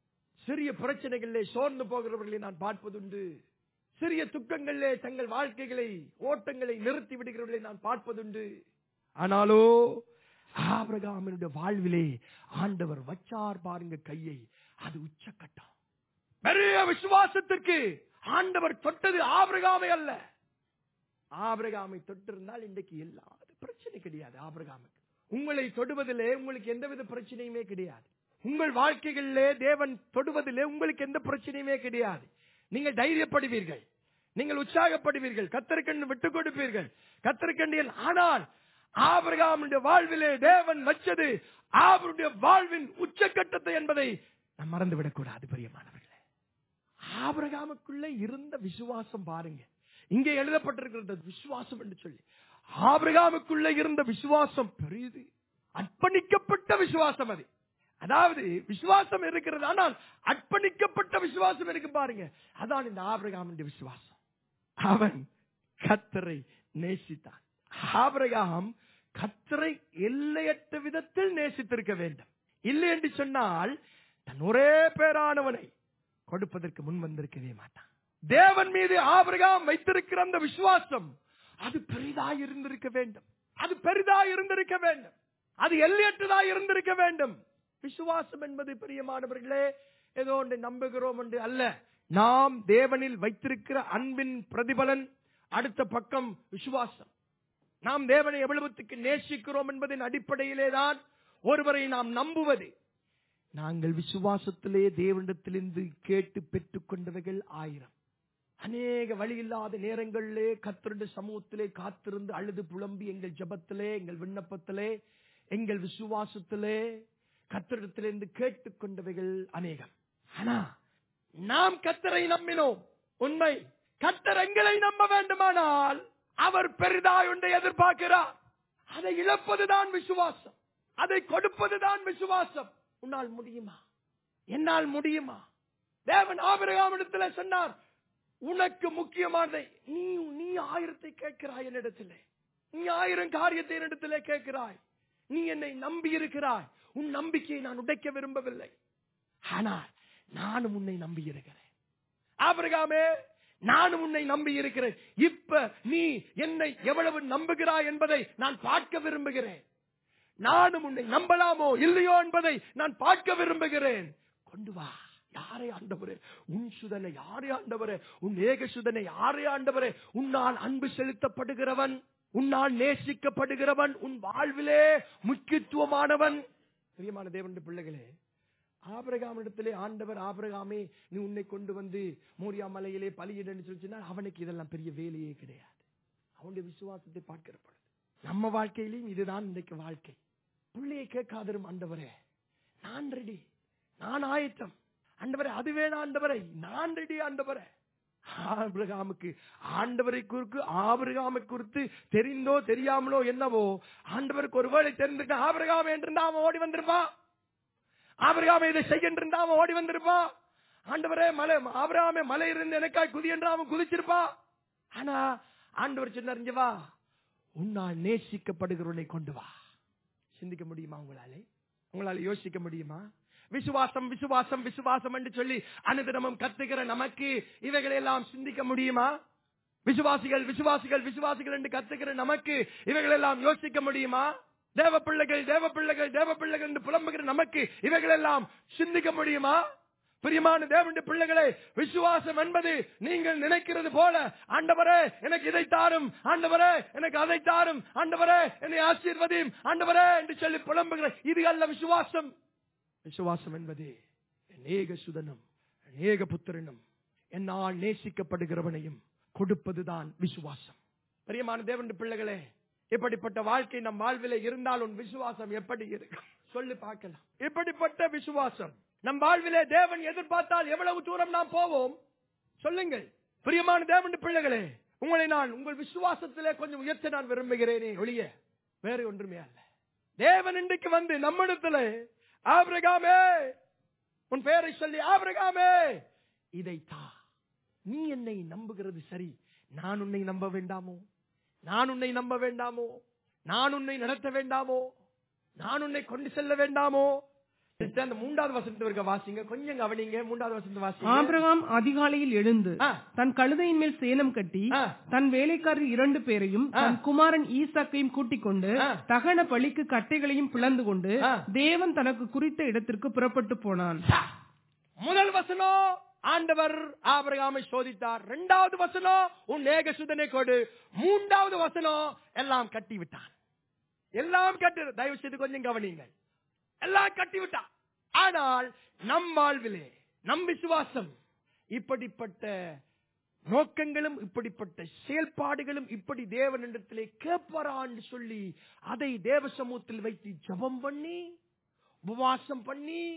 சிறிய பிரச்சனைகளிலே சோர்ந்து போகிறவர்களை நான் பார்ப்பதுண்டு சிறிய துக்கங்களிலே தங்கள் வாழ்க்கைகளை ஓட்டங்களை நிறுத்தி விடுகிறவர்களை நான் பார்ப்பதுண்டு ஆனாலோ ஆபிரகாமினுடைய வாழ்விலே ஆண்டவர் வச்சார் பாருங்க கையை அது உச்சக்கட்டம் பெரிய விசுவாசத்திற்கு ஆண்டவர் தொட்டது ஆபிரகாமை அல்ல ஆபிரகாமை தொட்டிருந்தால் இன்றைக்கு இல்லாத பிரச்சனை கிடையாது ஆபிரகாமுக்கு உங்களை தொடுவதிலே உங்களுக்கு எந்தவித பிரச்சனையுமே கிடையாது உங்கள் வாழ்க்கைகளிலே தேவன் தொடுவதிலே உங்களுக்கு எந்த பிரச்சனையுமே கிடையாது நீங்கள் தைரியப்படுவீர்கள் நீங்கள் உற்சாகப்படுவீர்கள் கத்தருக்கண்டு விட்டுக் கொடுப்பீர்கள் கத்தருக்கண்டியல் ஆனால் ஆபிரகாமுடைய வாழ்விலே தேவன் வச்சது அவருடைய வாழ்வின் உச்சக்கட்டத்தை என்பதை நாம் மறந்துவிடக் கூடாது பிரியமானவர்களே ஆபிரகாமுக்குள்ள இருந்த விசுவாசம் பாருங்க இங்கே எழுதப்பட்டிருக்கிறது விசுவாசம் என்று சொல்லி ஆபிரகாமுக்குள்ள இருந்த விசுவாசம் பெரியது அர்ப்பணிக்கப்பட்ட விசுவாசம் அது அதாவது விசுவாசம் இருக்கிறது ஆனால் அர்ப்பணிக்கப்பட்ட விசுவாசம் இருக்கு பாருங்க அதான் இந்த ஆபிரகாம் விசுவாசம் அவன் கத்தரை நேசித்தான் ஆபிரகாம் கத்தரை எல்லையற்ற விதத்தில் நேசித்திருக்க வேண்டும் இல்லை என்று சொன்னால் தன் ஒரே பேரானவனை கொடுப்பதற்கு முன் வந்திருக்கவே மாட்டான் தேவன் மீது ஆபிரகாம் வைத்திருக்கிற அந்த விசுவாசம் அது பெரிதாய் இருந்திருக்க வேண்டும் அது பெரிதாய் இருந்திருக்க வேண்டும் அது எல்லையற்றதாய் இருந்திருக்க வேண்டும் விசுவாசம் என்பது பிரியமானவர்களே ஏதோ ஒன்றை நம்புகிறோம் என்று அல்ல நாம் தேவனில் வைத்திருக்கிற அன்பின் பிரதிபலன் அடுத்த பக்கம் விசுவாசம் நாம் தேவனை எவ்வளவுத்துக்கு நேசிக்கிறோம் என்பதன் அடிப்படையிலே தான் ஒருவரை நாம் நம்புவது நாங்கள் விசுவாசத்திலே தேவனிடத்திலிருந்து கேட்டு பெற்றுக் கொண்டவைகள் ஆயிரம் அநேக வழி இல்லாத நேரங்களிலே கத்தருடைய சமூகத்திலே காத்திருந்து அழுது புலம்பி எங்கள் ஜபத்திலே எங்கள் விண்ணப்பத்திலே எங்கள் விசுவாசத்திலே கத்தரிடத்திலிருந்து கேட்டுக் கொண்டவைகள் அநேகம் ஆனா நாம் கத்தரை நம்பினோம் உண்மை கத்தர் எங்களை நம்ப வேண்டுமானால் அவர் பெரிதாய் ஒன்றை எதிர்பார்க்கிறார் அதை இழப்பதுதான் விசுவாசம் அதை கொடுப்பதுதான் விசுவாசம் உன்னால் முடியுமா என்னால் முடியுமா தேவன் ஆபிரகாமிடத்தில் சொன்னார் உனக்கு முக்கியமானதை நீ நீ ஆயிரத்தை கேட்கிறாய் என்னிடத்திலே நீ ஆயிரம் காரியத்தை என்னிடத்திலே கேட்கிறாய் நீ என்னை நம்பி இருக்கிறாய் உன் நம்பிக்கையை நான் உடைக்க விரும்பவில்லை ஆனால் நானும் உன்னை நம்பி இருக்கிறேன் ஆபிரகாமே நானும் உன்னை நம்பி இருக்கிறேன் இப்ப நீ என்னை எவ்வளவு நம்புகிறாய் என்பதை நான் பார்க்க விரும்புகிறேன் நானும் உன்னை நம்பலாமோ இல்லையோ என்பதை நான் பார்க்க விரும்புகிறேன் கொண்டு வா யாரை ஆண்டவரே உன் சுதனை யாரை ஆண்டவரே உன் ஏக சுதனை யாரை ஆண்டவரே உன்னால் அன்பு செலுத்தப்படுகிறவன் உன்னால் நேசிக்கப்படுகிறவன் உன் வாழ்விலே முக்கியத்துவமானவன் பிரியமான தேவனுடைய பிள்ளைகளே ஆபரகாமிடத்திலே ஆண்டவர் ஆபரகாமே நீ உன்னை கொண்டு வந்து மோரியா மலையிலே பலியிடன்னு சொல்லிச்சுன்னா அவனுக்கு இதெல்லாம் பெரிய வேலையே கிடையாது அவனுடைய விசுவாசத்தை பார்க்கிற பொழுது நம்ம வாழ்க்கையிலும் இதுதான் இன்றைக்கு வாழ்க்கை பிள்ளையை கேட்காதரும் ஆண்டவரே நான் ரெடி நான் ஆயத்தம் ஆண்டவரே அது வேணாம் ஆண்டவரை நான் ரெடி ஆண்டவரே ஆபிரகாமுக்கு ஆண்டவரை குறித்து ஆபிரகாமை குறித்து தெரிந்தோ தெரியாமலோ என்னவோ ஆண்டவருக்கு ஒருவேளை தெரிந்திருக்க ஆபிரகாம் என்று அவன் ஓடி வந்திருப்பான் ஆபிரகாமை இதை செய்ய இருந்தா அவன் ஓடி வந்திருப்பான் ஆண்டவரே மலை ஆபிரகாமே மலை இருந்து எனக்காய் குதி என்று அவன் குதிச்சிருப்பா ஆனா ஆண்டவர் சொன்னார் இங்க வா உன்னால் நேசிக்கப்படுகிறவனை கொண்டு வா சிந்திக்க முடியுமா உங்களாலே உங்களால யோசிக்க முடியுமா விசுவாசம் விசுவாசம் விசுவாசம் என்று சொல்லி அனுதினமும் கத்துகிற நமக்கு இவைகளை எல்லாம் சிந்திக்க முடியுமா விசுவாசிகள் விசுவாசிகள் விசுவாசிகள் என்று கத்துகிற நமக்கு இவைகள் எல்லாம் யோசிக்க முடியுமா தேவ பிள்ளைகள் தேவ பிள்ளைகள் தேவ பிள்ளைகள் என்று புலம்புகிற நமக்கு இவைகள் எல்லாம் சிந்திக்க முடியுமா பிரியமான தேவனுடைய பிள்ளைகளே விசுவாசம் என்பது நீங்கள் நினைக்கிறது போல ஆண்டவரே எனக்கு இதை தாரும் ஆண்டவரே எனக்கு அதை தாரும் ஆண்டவரே என்னை ஆசீர்வதியும் ஆண்டவரே என்று சொல்லி புலம்புகிற இது அல்ல விசுவாசம் விசுவாசம் என்பது அநேக சுதனும் அநேக புத்திரனும் என்னால் நேசிக்கப்படுகிறவனையும் கொடுப்பதுதான் விசுவாசம் பிரியமான தேவனுடைய பிள்ளைகளே இப்படிப்பட்ட வாழ்க்கை நம் வாழ்வில இருந்தால் உன் விசுவாசம் எப்படி இருக்கும் சொல்லி பார்க்கலாம் இப்படிப்பட்ட விசுவாசம் நம் வாழ்விலே தேவன் எதிர்பார்த்தால் எவ்வளவு தூரம் நாம் போவோம் சொல்லுங்கள் பிரியமான தேவனுடைய பிள்ளைகளே உங்களை நான் உங்கள் விசுவாசத்திலே கொஞ்சம் உயர்த்த நான் விரும்புகிறேனே ஒழிய வேறு ஒன்றுமே அல்ல தேவன் இன்றைக்கு வந்து நம்மிடத்துல ஆபிரகாமே உன் பெயரை சொல்லி ஆபிரகாமே இதை தா நீ என்னை நம்புகிறது சரி நான் உன்னை நம்ப வேண்டாமோ நான் உன்னை நம்ப வேண்டாமோ நான் உன்னை நடத்த வேண்டாமோ நான் உன்னை கொண்டு செல்ல வேண்டாமோ அந்த மூன்றாவது வசனத்து இருக்க வாசிங்க கொஞ்சம் கவனிங்க மூன்றாவது வசனத்து வாசிங்க ஆபிரகாம் அதிகாலையில் எழுந்து ஆ. தன் கழுதையின் மேல் சேனம் கட்டி ஆ. தன் வேலைக்காரர் இரண்டு பேரையும் ஆ. தன் குமாரன் ஈசாக்கையும் கூட்டிக் கொண்டு ஆ. தகன பலிக்கு கட்டைகளையும் பிளந்து கொண்டு ஆ. தேவன் தனக்கு குறித்த இடத்திற்கு புறப்பட்டு போனான் முதல் வசனம் ஆண்டவர் ஆபிரகாமை சோதித்தார் இரண்டாவது வசனம் உன் ஏகசுதனை கொடு மூன்றாவது வசனம் எல்லாம் கட்டி விட்டான் எல்லாம் கட்டி தயவு செய்து கொஞ்சம் கவனிங்கள் எல்லாம் கட்டி விட்டான் ஆனால் நம் வாழ்விலே நம் விசுவாசம் இப்படிப்பட்ட நோக்கங்களும் இப்படிப்பட்ட செயல்பாடுகளும் இப்படி தேவனிடத்திலே கேட்பாரான்னு சொல்லி அதை தேவ சமூகத்தில் வைத்து ஜெபம் பண்ணி உபவாசம் பண்ணி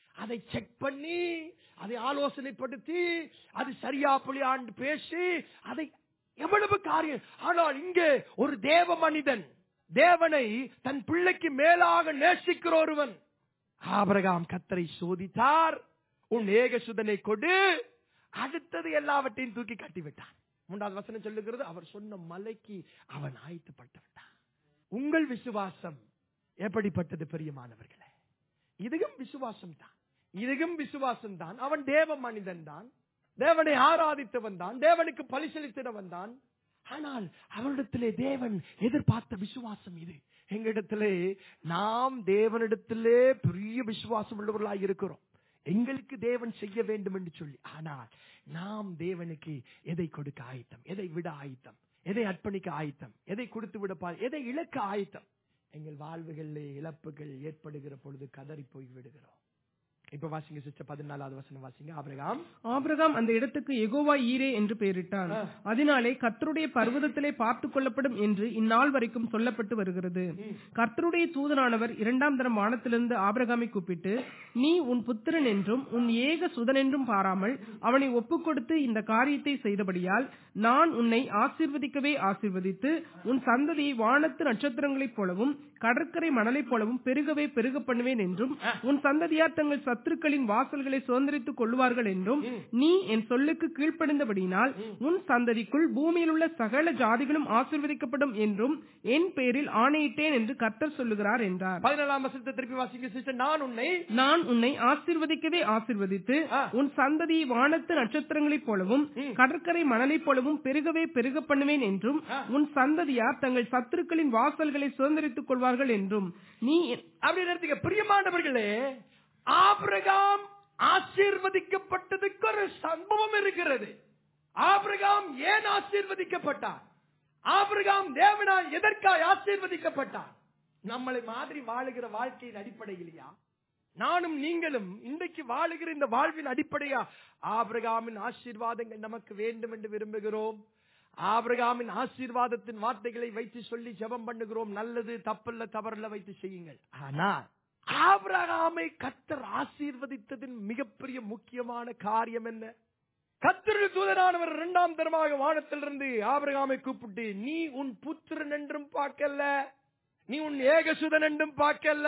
அதை செக் பண்ணி அதை ஆலோசனைப்படுத்தி அது சரியா புலியாண்டு பேசி அதை எவ்வளவு காரியம் ஆனால் இங்கே ஒரு தேவ மனிதன் தேவனை தன் பிள்ளைக்கு மேலாக நேசிக்கிற ஒருவன் ஆபிரகாம் கத்தரை சோதித்தார் உன் ஏகசுதனை கொடு அடுத்தது எல்லாவற்றையும் தூக்கி கட்டிவிட்டான் மூன்றாவது வசனம் சொல்லுகிறது அவர் சொன்ன மலைக்கு அவன் ஆயத்துப்பட்டு விட்டான் உங்கள் விசுவாசம் எப்படிப்பட்டது பெரியமானவர்களே இதுவும் விசுவாசம் தான் இதுவும் விசுவாசம் தான் அவன் தேவ மனிதன் தான் தேவனை ஆராதித்தவன் தான் தேவனுக்கு பலி செலுத்தினவன் தான் ஆனால் அவரிடத்திலே தேவன் எதிர்பார்த்த விசுவாசம் இது எங்களிடத்திலே நாம் தேவனிடத்திலே பெரிய விசுவாசம் உள்ளவர்களாய் இருக்கிறோம் எங்களுக்கு தேவன் செய்ய வேண்டும் என்று சொல்லி ஆனால் நாம் தேவனுக்கு எதை கொடுக்க ஆயத்தம் எதை விட ஆயத்தம் எதை அர்ப்பணிக்க ஆயத்தம் எதை கொடுத்து விட பா- எதை இழக்க ஆயத்தம் எங்கள் வாழ்வுகளிலே இழப்புகள் ஏற்படுகிற பொழுது கதறி போய் விடுகிறோம் இப்ப வாசிங்க சிஸ்டர் பதினாலாவது வசனம் வாசிங்க ஆபிரகாம் ஆபிரகாம் அந்த இடத்துக்கு எகோவா ஈரே என்று பெயரிட்டான் அதனாலே கர்த்தருடைய பர்வதத்திலே பார்த்து கொள்ளப்படும் என்று இந்நாள் வரைக்கும் சொல்லப்பட்டு வருகிறது கர்த்தருடைய தூதனானவர் இரண்டாம் தரம் வானத்திலிருந்து ஆபிரகாமை கூப்பிட்டு நீ உன் புத்திரன் என்றும் உன் ஏக சுதன் என்றும் பாராமல் அவனை ஒப்புக் கொடுத்து இந்த காரியத்தை செய்தபடியால் நான் உன்னை ஆசீர்வதிக்கவே ஆசீர்வதித்து உன் சந்ததியை வானத்து நட்சத்திரங்களைப் போலவும் கடற்கரை மணலைப் போலவும் பெருகவே பெருக பண்ணுவேன் என்றும் உன் சந்ததியார் தங்கள் சத்துருக்களின் வாசல்களை சுதந்திரித்துக் கொள்வார்கள் என்றும் நீ என் சொல்லுக்கு கீழ்ப்படிந்தபடியினால் உன் சந்ததிக்குள் பூமியில் உள்ள சகல ஜாதிகளும் ஆசீர்வதிக்கப்படும் என்றும் என் பேரில் ஆணையிட்டேன் என்று கர்த்தர் சொல்லுகிறார் என்றார் பதினாலாம் வசனத்தை திருப்பி வாசிங்க சிஸ்டர் நான் உன்னை நான் உன்னை ஆசீர்வதிக்கவே ஆசீர்வதித்து ஆ. உன் சந்ததியை வானத்து நட்சத்திரங்களைப் போலவும் கடற்கரை மணலைப் போலவும் பெருகவே பெருக பண்ணுவேன் என்றும் உன் சந்ததியார் தங்கள் சத்துருக்களின் வாசல்களை சுதந்திரித்துக் கொள்வார்கள் என்றும் நீ என்- அப்படி நிறுத்திக்க பிரியமானவர்களே ஆபிரகாம் ஆசீர்வதிக்கப்பட்டதுக்கு ஒரு சம்பவம் இருக்கிறது ஆபிரகாம் ஏன் ஆசீர்வதிக்கப்பட்டார் ஆபிரகாம் தேவனால் எதற்காக ஆசீர்வதிக்கப்பட்டார் நம்மளை மாதிரி வாழுகிற வாழ்க்கையின் அடிப்படையிலையா நானும் நீங்களும் இன்றைக்கு வாழுகிற இந்த வாழ்வின் அடிப்படையா ஆபிரகாமின் ஆசீர்வாதங்கள் நமக்கு வேண்டும் என்று விரும்புகிறோம் ஆபிரகாமின் ஆசீர்வாதத்தின் வார்த்தைகளை வைத்து சொல்லி ஜெபம் பண்ணுகிறோம் நல்லது தப்பல்ல தவறல்ல வைத்து செய்யுங்கள் ஆனால் ஆபிரகாமை கத்தர் ஆசீர்வதித்ததின் மிகப்பெரிய முக்கியமான காரியம் என்ன கத்தரில் தூதனானவர் இரண்டாம் தரமாக வானத்திலிருந்து ஆபிரகாமை கூப்பிட்டு நீ உன் புத்திரன் என்றும் பார்க்கல நீ உன் ஏகசுதன் என்றும் பார்க்கல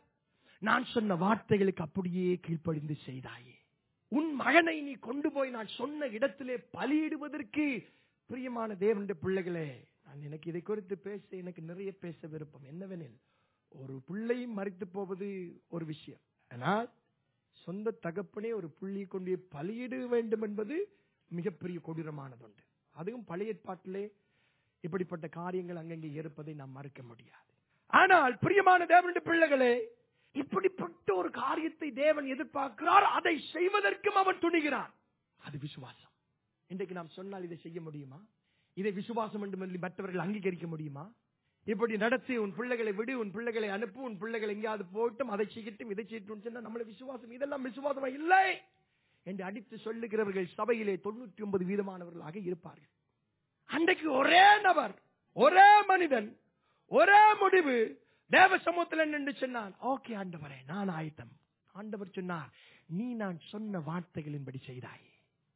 நான் சொன்ன வார்த்தைகளுக்கு அப்படியே கீழ்ப்படிந்து செய்தாயே உன் மகனை நீ கொண்டு போய் நான் சொன்ன இடத்திலே பலியிடுவதற்கு பிரியமான தேவனுடைய பிள்ளைகளே நான் எனக்கு இதை குறித்து பேச எனக்கு நிறைய பேச விருப்பம் என்னவெனில் ஒரு பிள்ளை மறித்து போவது ஒரு விஷயம் ஆனால் சொந்த தகப்பனே ஒரு புள்ளியை கொண்டு போய் பலியிட வேண்டும் என்பது மிகப்பெரிய கொடூரமானதுண்டு அதுவும் பழைய ஏற்பாட்டிலே இப்படிப்பட்ட காரியங்கள் அங்கங்கே இருப்பதை நாம் மறுக்க முடியாது ஆனால் பிரியமான தேவனுடைய பிள்ளைகளே இப்படிப்பட்ட ஒரு காரியத்தை தேவன் எதிர்பார்க்கிறார் அதை செய்வதற்கும் அவன் துணிகிறான் அது விசுவாசம் இன்றைக்கு நாம் சொன்னால் இதை செய்ய முடியுமா இதை விசுவாசம் என்று சொல்லி மற்றவர்கள் அங்கீகரிக்க முடியுமா இப்படி நடத்தி உன் பிள்ளைகளை விடு உன் பிள்ளைகளை அனுப்பு உன் பிள்ளைகளை எங்கேயாவது போட்டும் அதை செய்யட்டும் இதை செய்யட்டும் சொன்னா நம்மள விசுவாசம் இதெல்லாம் விசுவாசமா இல்லை என்று அடித்து சொல்லுகிறவர்கள் சபையிலே தொண்ணூற்றி ஒன்பது வீதமானவர்களாக இருப்பார்கள் அன்றைக்கு ஒரே நபர் ஒரே மனிதன் ஒரே முடிவு தேவ சமூகத்தில் நின்று சொன்னான் ஓகே ஆண்டவரே நான் ஆயத்தம் ஆண்டவர் சொன்னார் நீ நான் சொன்ன வார்த்தைகளின்படி செய்தாயே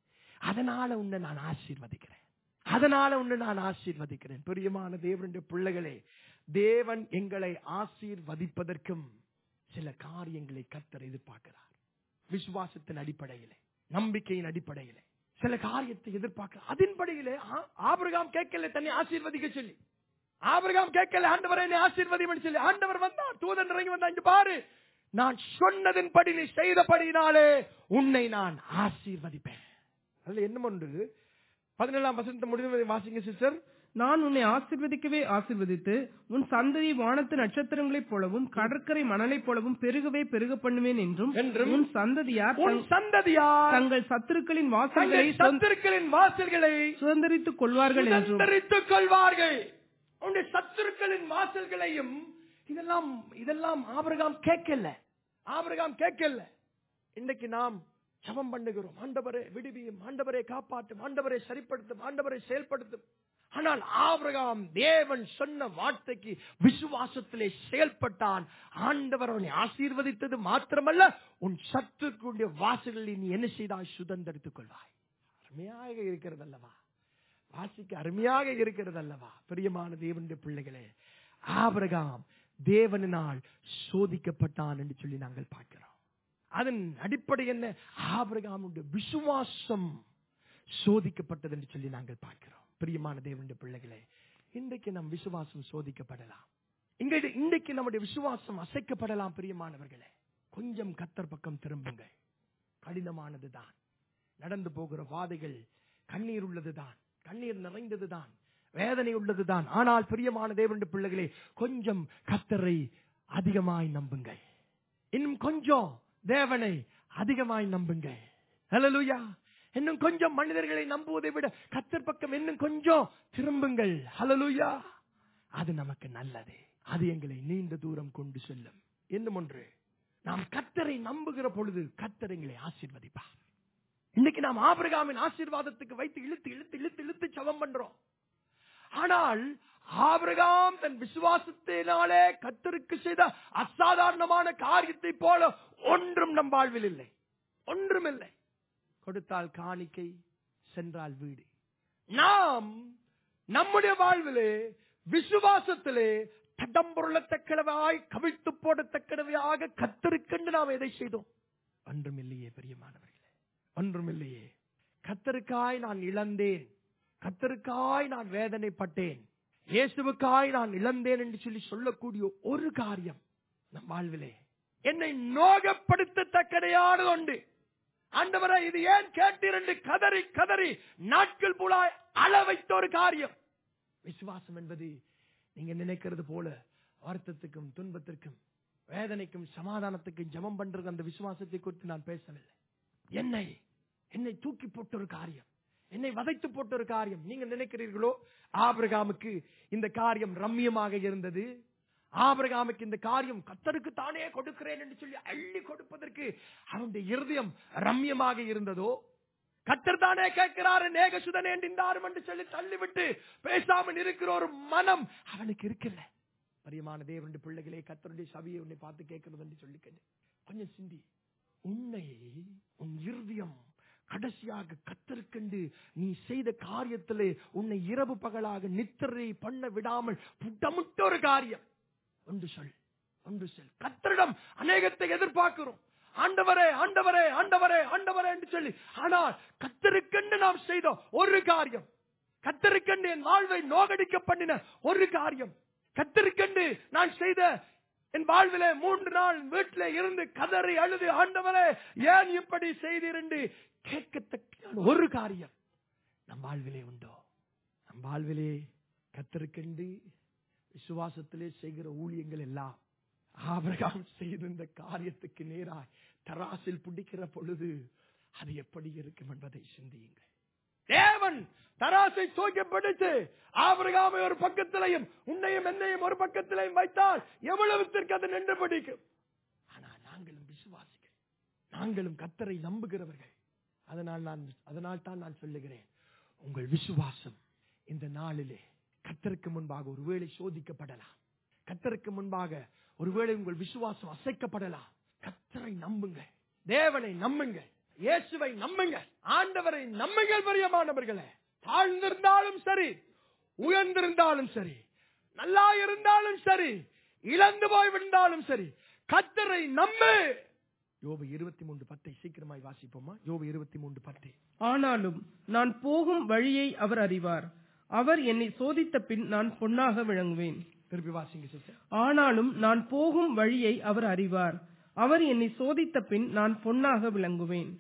அதனால உன்னை நான் ஆசீர்வதிக்கிறேன் அதனால உன்னை நான் ஆசீர்வதிக்கிறேன் பிரியமான தேவனுடைய பிள்ளைகளே தேவன் எங்களை ஆசீர்வதிப்பதற்கும் சில காரியங்களை கத்தர் எதிர்பார்க்கிறார் விசுவாசத்தின் அடிப்படையிலே நம்பிக்கையின் அடிப்படையிலே சில காரியத்தை எதிர்பார்க்க அதன்படியிலே ஆ- ஆபிரகாம் கேட்கல தன்னை ஆசீர்வதிக்க சொல்லி ஆபிரகாம் கேட்கல ஆண்டவரை என்னை ஆசீர்வதின்னு சொல்லி ஆண்டவர் வந்தார் தூதன் இறங்கி வந்தா இங்க பாரு நான் சொன்னதின்படி நீ செய்தபடினாலே உன்னை நான் ஆசீர்வதிப்பேன் அதுல என்ன ஒன்று பதினேழாம் வசனத்தை முடிவு வாசிங்க சிஸ்டர் நான் உன்னை ஆசீர்வதிக்கவே ஆசீர்வதித்து உன் சந்ததி வானத்து நட்சத்திரங்களைப் போலவும் கடற்கரை மணலைப் போலவும் பெருகவே பெருக பண்ணுவேன் என்றும் என்றும் உன் சந்ததியார் உன் தங்- சந்ததியார் தங்கள் சத்துருக்களின் வாசல்களை தங்கள் சத்துருக்களின் வாசல்களை சுதந்திரித்துக் கொள்வார்கள் என்றும் சுதந்திரித்துக் கொள்வார்கள் உன்னுடைய சத்துருக்களின் வாசல்களையும் இதெல்லாம் இதெல்லாம் ஆபிரகாம் கேட்கல ஆபிரகாம் கேட்கல இன்னைக்கு நாம் ஜெபம் பண்ணுகிறோம் ஆண்டவரே விடுவியும் ஆண்டவரை காப்பாற்றும் ஆண்டவரை சரிப்படுத்தும் ஆண்டவரை செயல்படுத்தும் ஆனால் ஆபிரகாம் தேவன் சொன்ன வார்த்தைக்கு விசுவாசத்திலே செயல்பட்டான் ஆண்டவர் அவனை ஆசீர்வதித்தது மாத்திரமல்ல உன் சத்துக்குடைய வாசல்களில் நீ என்ன செய்தாய் சுதந்திரித்துக் கொள்வாய் அருமையாக இருக்கிறது அல்லவா வாசிக்க அருமையாக இருக்கிறது அல்லவா பிரியமான தேவனுடைய பிள்ளைகளே ஆபிரகாம் தேவனினால் சோதிக்கப்பட்டான் என்று சொல்லி நாங்கள் பார்க்கிறோம் அதன் அடிப்படை என்ன ஆபிரகாமுடைய விசுவாசம் சோதிக்கப்பட்டது என்று சொல்லி நாங்கள் பார்க்கிறோம் பிரியமான தேவனுடைய பிள்ளைகளே இன்றைக்கு நம் விசுவாசம் சோதிக்கப்படலாம் இங்க இன்றைக்கு நம்முடைய விசுவாசம் அசைக்கப்படலாம் பிரியமானவர்களே கொஞ்சம் கத்தர் பக்கம் திரும்புங்கள் கடினமானதுதான் நடந்து போகிற வாதைகள் கண்ணீர் உள்ளதுதான் கண்ணீர் நிறைந்ததுதான் வேதனை உள்ளதுதான் ஆனால் பிரியமான தேவனுடைய பிள்ளைகளே கொஞ்சம் கத்தரை அதிகமாய் நம்புங்கள் இன்னும் கொஞ்சம் தேவனை அதிகமாய் நம்புங்கள் ஹalleluya இன்னும் கொஞ்சம் மனிதர்களை நம்புவதை விட கத்தர் பக்கம் இன்னும் கொஞ்சம் திரும்புங்கள் ஹalleluya அது நமக்கு நல்லது அது எங்களை நீண்ட தூரம் கொண்டு செல்லும் இன்னும் ஒன்று நாம் கத்தரை நம்புகிற பொழுது கத்தர் எங்களை ஆசீர்வதிப்பார் இன்னைக்கு நாம் ஆபிரகாமின் ஆசீர்வாதத்துக்கு வைத்து இழுத்து இழுத்து இழுத்து இழுத்து ஜெபம் பண்றோம் ஆனால் ஆபிரகாம் தன் விசுவாசத்தினாலே கத்தருக்கு செய்த அசாதாரணமான காரியத்தை போல ஒன்றும் நம் வாழ்வில் இல்லை ஒன்றும் இல்லை கொடுத்தால் காணிக்கை சென்றால் வீடு நாம் நம்முடைய வாழ்விலே விசுவாசத்திலே தடம் பொருளத்தக்கடவாய் கவிழ்த்து போடத்தக்கடவையாக கத்தருக்கென்று நாம் எதை செய்தோம் ஒன்றும் இல்லையே பெரியமானவர்களே ஒன்றும் இல்லையே கத்தருக்காய் நான் இழந்தேன் கத்தருக்காய் நான் வேதனைப்பட்டேன் இயேசுவுக்காய் நான் இழந்தேன் என்று சொல்லி சொல்லக்கூடிய ஒரு காரியம் நம் வாழ்விலே என்னை நோகப்படுத்தத்தக்கடையானது உண்டு ஆண்டவரை இது ஏன் கேட்டீர் என்று கதறி கதறி நாட்கள் புலாய் அள வைத்த ஒரு காரியம் விசுவாசம் என்பது நீங்க நினைக்கிறது போல வருத்தத்துக்கும் துன்பத்திற்கும் வேதனைக்கும் சமாதானத்துக்கும் ஜெபம் பண்றது அந்த விசுவாசத்தை குறித்து நான் பேசவில்லை என்னை என்னை தூக்கி போட்ட ஒரு காரியம் என்னை வதைத்து போட்ட ஒரு காரியம் நீங்க நினைக்கிறீர்களோ ஆபிரகாமுக்கு இந்த காரியம் ரம்மியமாக இருந்தது ஆபிரகாமுக்கு இந்த காரியம் கத்தருக்கு தானே கொடுக்கிறேன் என்று சொல்லி அள்ளி கொடுப்பதற்கு அவனுடைய இருதயம் ரம்மியமாக இருந்ததோ கத்தர் தானே கேட்கிறாரு நேகசுதனே என்றாரும் என்று சொல்லி தள்ளிவிட்டு பேசாமல் இருக்கிற ஒரு மனம் அவனுக்கு இருக்கல பரியமான தேவனுடைய பிள்ளைகளே கத்தருடைய சபையை உன்னை பார்த்து கேட்கிறது என்று சொல்லி கேட்டு கொஞ்சம் சிந்தி உன்னை உன் இருதயம் கடைசியாக கத்தருக்கென்று நீ செய்த காரியத்திலே உன்னை இரவு பகலாக நித்திரை பண்ண விடாமல் புட்டமுட்ட ஒரு காரியம் ஒன்று சொல் ஒன்று சொல் கத்தரிடம் அநேகத்தை எதிர்பார்க்கிறோம் ஆண்டவரே ஆண்டவரே ஆண்டவரே ஆண்டவரே என்று சொல்லி ஆனால் கத்தருக்கென்று நாம் செய்த ஒரு காரியம் கத்தருக்கென்று என் வாழ்வை நோகடிக்க பண்ணின ஒரு காரியம் கத்தருக்கென்று நான் செய்த என் வாழ்விலே மூன்று நாள் வீட்டிலே இருந்து கதறி அழுது ஆண்டவரே ஏன் இப்படி செய்திருந்து கேட்கத்தக்க ஒரு காரியம் நம் வாழ்விலே உண்டோ நம் வாழ்விலே கத்தருக்கென்று விசுவாசத்திலே செய்கிற ஊழியங்கள் எல்லாம் ஆபிரகாம் செய்த இந்த காரியத்துக்கு நேராய் தராசில் பிடிக்கிற பொழுது அது எப்படி இருக்கும் என்பதை சிந்தியுங்கள் தேவன் தராசை தூக்கி பிடித்து ஆபிரகாமை ஒரு பக்கத்திலையும் உன்னையும் என்னையும் ஒரு பக்கத்திலையும் வைத்தால் எவ்வளவுத்திற்கு அது நின்று பிடிக்கும் ஆனா நாங்களும் விசுவாசிகள் நாங்களும் கத்தரை நம்புகிறவர்கள் அதனால் நான் அதனால் தான் நான் சொல்லுகிறேன் உங்கள் விசுவாசம் இந்த நாளிலே கத்தருக்கு முன்பாக ஒருவேளை சோதிக்கப்படலாம் கத்தருக்கு முன்பாக ஒருவேளை உங்கள் விசுவாசம் அசைக்கப்படலாம் கத்தரை நம்புங்க தேவனை நம்புங்க இயேசுவை நம்புங்க ஆண்டவரை நம்புங்கள் பிரியமானவர்களே தாழ்ந்திருந்தாலும் சரி உயர்ந்திருந்தாலும் சரி நல்லா இருந்தாலும் சரி இழந்து போய் விழுந்தாலும் சரி கத்தரை நம்பு யோபு இருபத்தி மூன்று பத்தை சீக்கிரமாய் வாசிப்போமா யோபு இருபத்தி மூன்று பத்து ஆனாலும் நான் போகும் வழியை அவர் அறிவார் அவர் என்னை சோதித்த பின் நான் பொன்னாக விளங்குவேன் திருப்பி வாசிங்க சிஸ்டர் ஆனாலும் நான் போகும் வழியை அவர் அறிவார் அவர் என்னை சோதித்த பின் நான் பொன்னாக விளங்குவேன்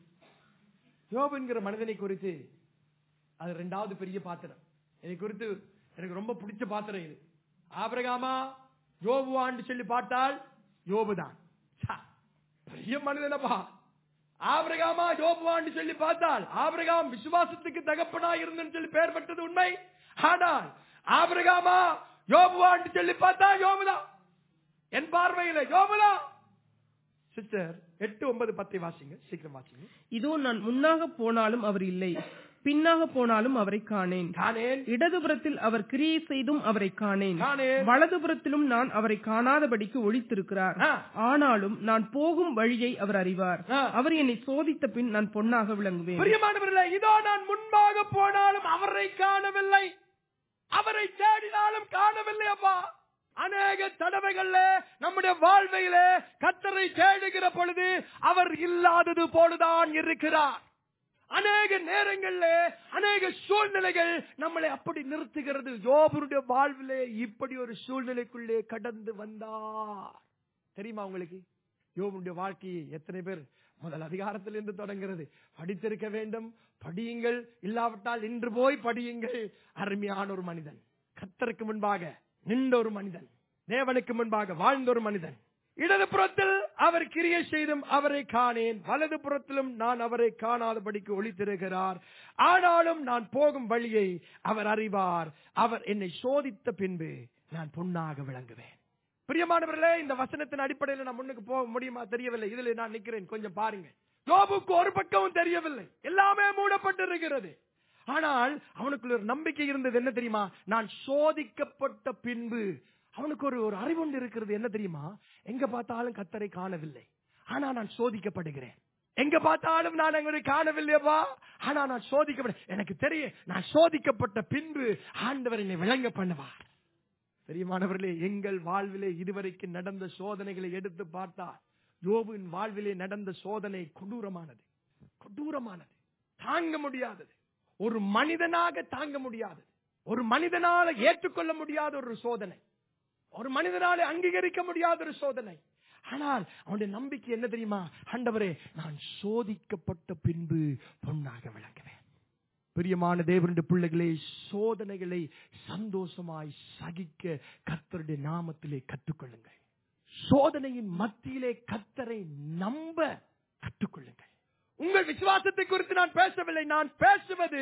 யோபு என்கிற மனிதனை குறித்து அது ரெண்டாவது பெரிய பாத்திரம் இதை குறித்து எனக்கு ரொம்ப பிடிச்ச பாத்திரம் இது ஆபிரகாமா யோபுவான்னு சொல்லி பார்த்தால் யோபுதான் ச்சா, பெரிய மனிதனப்பா ஆபிரகாமா யோபுவான்னு சொல்லி பார்த்தால் ஆபிரகாம் விசுவாசத்துக்கு தகப்பனா இருந்தன்னு சொல்லி பெயர் பெற்றது உண்மை ஆனால் ஆபிரகாமா யோபுவான்னு சொல்லி பார்த்தா யோபுதான் என் பார்வையில யோபுதான் சிஸ்டர் எட்டு ஒன்பது பத்தை வாசிங்க சீக்கிரம் வாசிங்க இதோ நான் முன்னாக போனாலும் அவர் இல்லை பின்னாக போனாலும் அவரை காணேன் காணேன் இடதுபுறத்தில் அவர் கிரியை செய்தும் அவரை காணேன் காணேன் வலதுபுறத்திலும் நான் அவரை காணாதபடிக்கு ஒளித்திருக்கிறார் ஆ. ஆனாலும் நான் போகும் வழியை அவர் அறிவார் ஆ. அவர் என்னை சோதித்த பின் நான் பொன்னாக விளங்குவேன் பிரியமானவர்களே இதோ நான் முன்பாக போனாலும் அவரை காணவில்லை அவரை தேடினாலும் காணவில்லை அப்பா அநேக தடவைகள்ல நம்முடைய வாழ்வையிலே கத்தரை தேடுகிற பொழுது அவர் இல்லாதது போலதான் இருக்கிறார் அநேக நேரங்கள்ல அநேக சூழ்நிலைகள் நம்மளை அப்படி நிறுத்துகிறது யோபருடைய வாழ்விலே இப்படி ஒரு சூழ்நிலைக்குள்ளே கடந்து வந்தார் தெரியுமா உங்களுக்கு யோபுடைய வாழ்க்கையை எத்தனை பேர் முதல் அதிகாரத்திலிருந்து தொடங்குகிறது படித்திருக்க வேண்டும் படியுங்கள் இல்லாவிட்டால் இன்று போய் படியுங்கள் அருமையான ஒரு மனிதன் கத்தருக்கு முன்பாக நின்ற ஒரு மனிதன் தேவனுக்கு முன்பாக வாழ்ந்த ஒரு மனிதன் இடது புறத்தில் அவர் கிரியை செய்தும் அவரை காணேன் வலது புறத்திலும் நான் அவரை காணாதபடிக்கு ஒளித்திருக்கிறார் ஆனாலும் நான் போகும் வழியை அவர் அறிவார் அவர் என்னை சோதித்த பின்பு நான் பொன்னாக விளங்குவேன் பிரியமானவர்களே இந்த வசனத்தின் அடிப்படையில் நான் முன்னுக்கு போக முடியுமா தெரியவில்லை இதுல நான் நிக்கிறேன் கொஞ்சம் பாருங்க யோபுக்கு ஒரு பக்கமும் தெரியவில்லை எல்லாமே மூடப்பட்டிருக்கிறது ஆனால் அவனுக்குள்ள ஒரு நம்பிக்கை இருந்தது என்ன தெரியுமா நான் சோதிக்கப்பட்ட பின்பு அவனுக்கு ஒரு ஒரு அறிவுண்டு இருக்கிறது என்ன தெரியுமா எங்க பார்த்தாலும் கத்தரை காணவில்லை ஆனா நான் சோதிக்கப்படுகிறேன் எங்க பார்த்தாலும் நான் அவரை காணவில்லையப்பா ஆனா நான் சோதிக்கப்பட எனக்கு தெரியும் நான் சோதிக்கப்பட்ட பின்பு ஆண்டவர் என்னை விளங்க பண்ணுவார் பெரியமானவர்களே எங்கள் வாழ்விலே இதுவரைக்கும் நடந்த சோதனைகளை எடுத்து பார்த்தால் யோபுவின் வாழ்விலே நடந்த சோதனை கொடூரமானது கொடூரமானது தாங்க முடியாதது ஒரு மனிதனாக தாங்க முடியாதது ஒரு மனிதனால ஏற்றுக்கொள்ள முடியாத ஒரு சோதனை ஒரு மனிதனால அங்கீகரிக்க முடியாத ஒரு சோதனை ஆனால் அவனுடைய நம்பிக்கை என்ன தெரியுமா ஆண்டவரே நான் சோதிக்கப்பட்ட பின்பு பொன்னாக விளங்குவேன் பிரியமான தேவனுடைய பிள்ளைகளே சோதனைகளை சந்தோஷமாய் சகிக்க கர்த்தருடைய நாமத்திலே கற்றுக்கொள்ளுங்கள் சோதனையின் மத்தியிலே கத்தரை நம்ப கற்றுக்கொள்ளுங்கள் உங்கள் விசுவாசத்தை குறித்து நான் பேசவில்லை நான் பேசுவது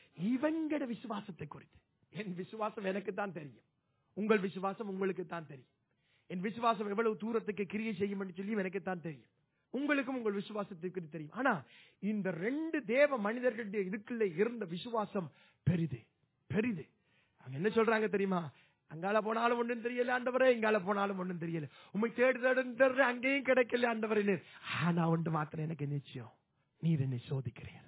இவங்கட விசுவாசத்தை குறித்து என் விசுவாசம் எனக்கு தான் தெரியும் உங்கள் விசுவாசம் உங்களுக்கு தான் தெரியும் என் விசுவாசம் எவ்வளவு தூரத்துக்கு கிரியை செய்யும் என்று சொல்லி எனக்கு தான் தெரியும் உங்களுக்கும் உங்கள் விசுவாசத்தை குறித்து தெரியும் ஆனா இந்த ரெண்டு தேவ மனிதர்களுடைய இதுக்குள்ள இருந்த விசுவாசம் பெரிது பெரிது அவங்க என்ன சொல்றாங்க தெரியுமா அங்கால போனாலும் ஒண்ணும் தெரியல ஆண்டவரே இங்கால போனாலும் ஒண்ணும் தெரியல உண்மை தேடு தேடுன்னு தேடுற அங்கேயும் கிடைக்கல ஆண்டவரே ஆனா ஒன்று மாத்திரம் எனக்கு நிச்சயம் நீர் என்னை சோதிக்கிறீர்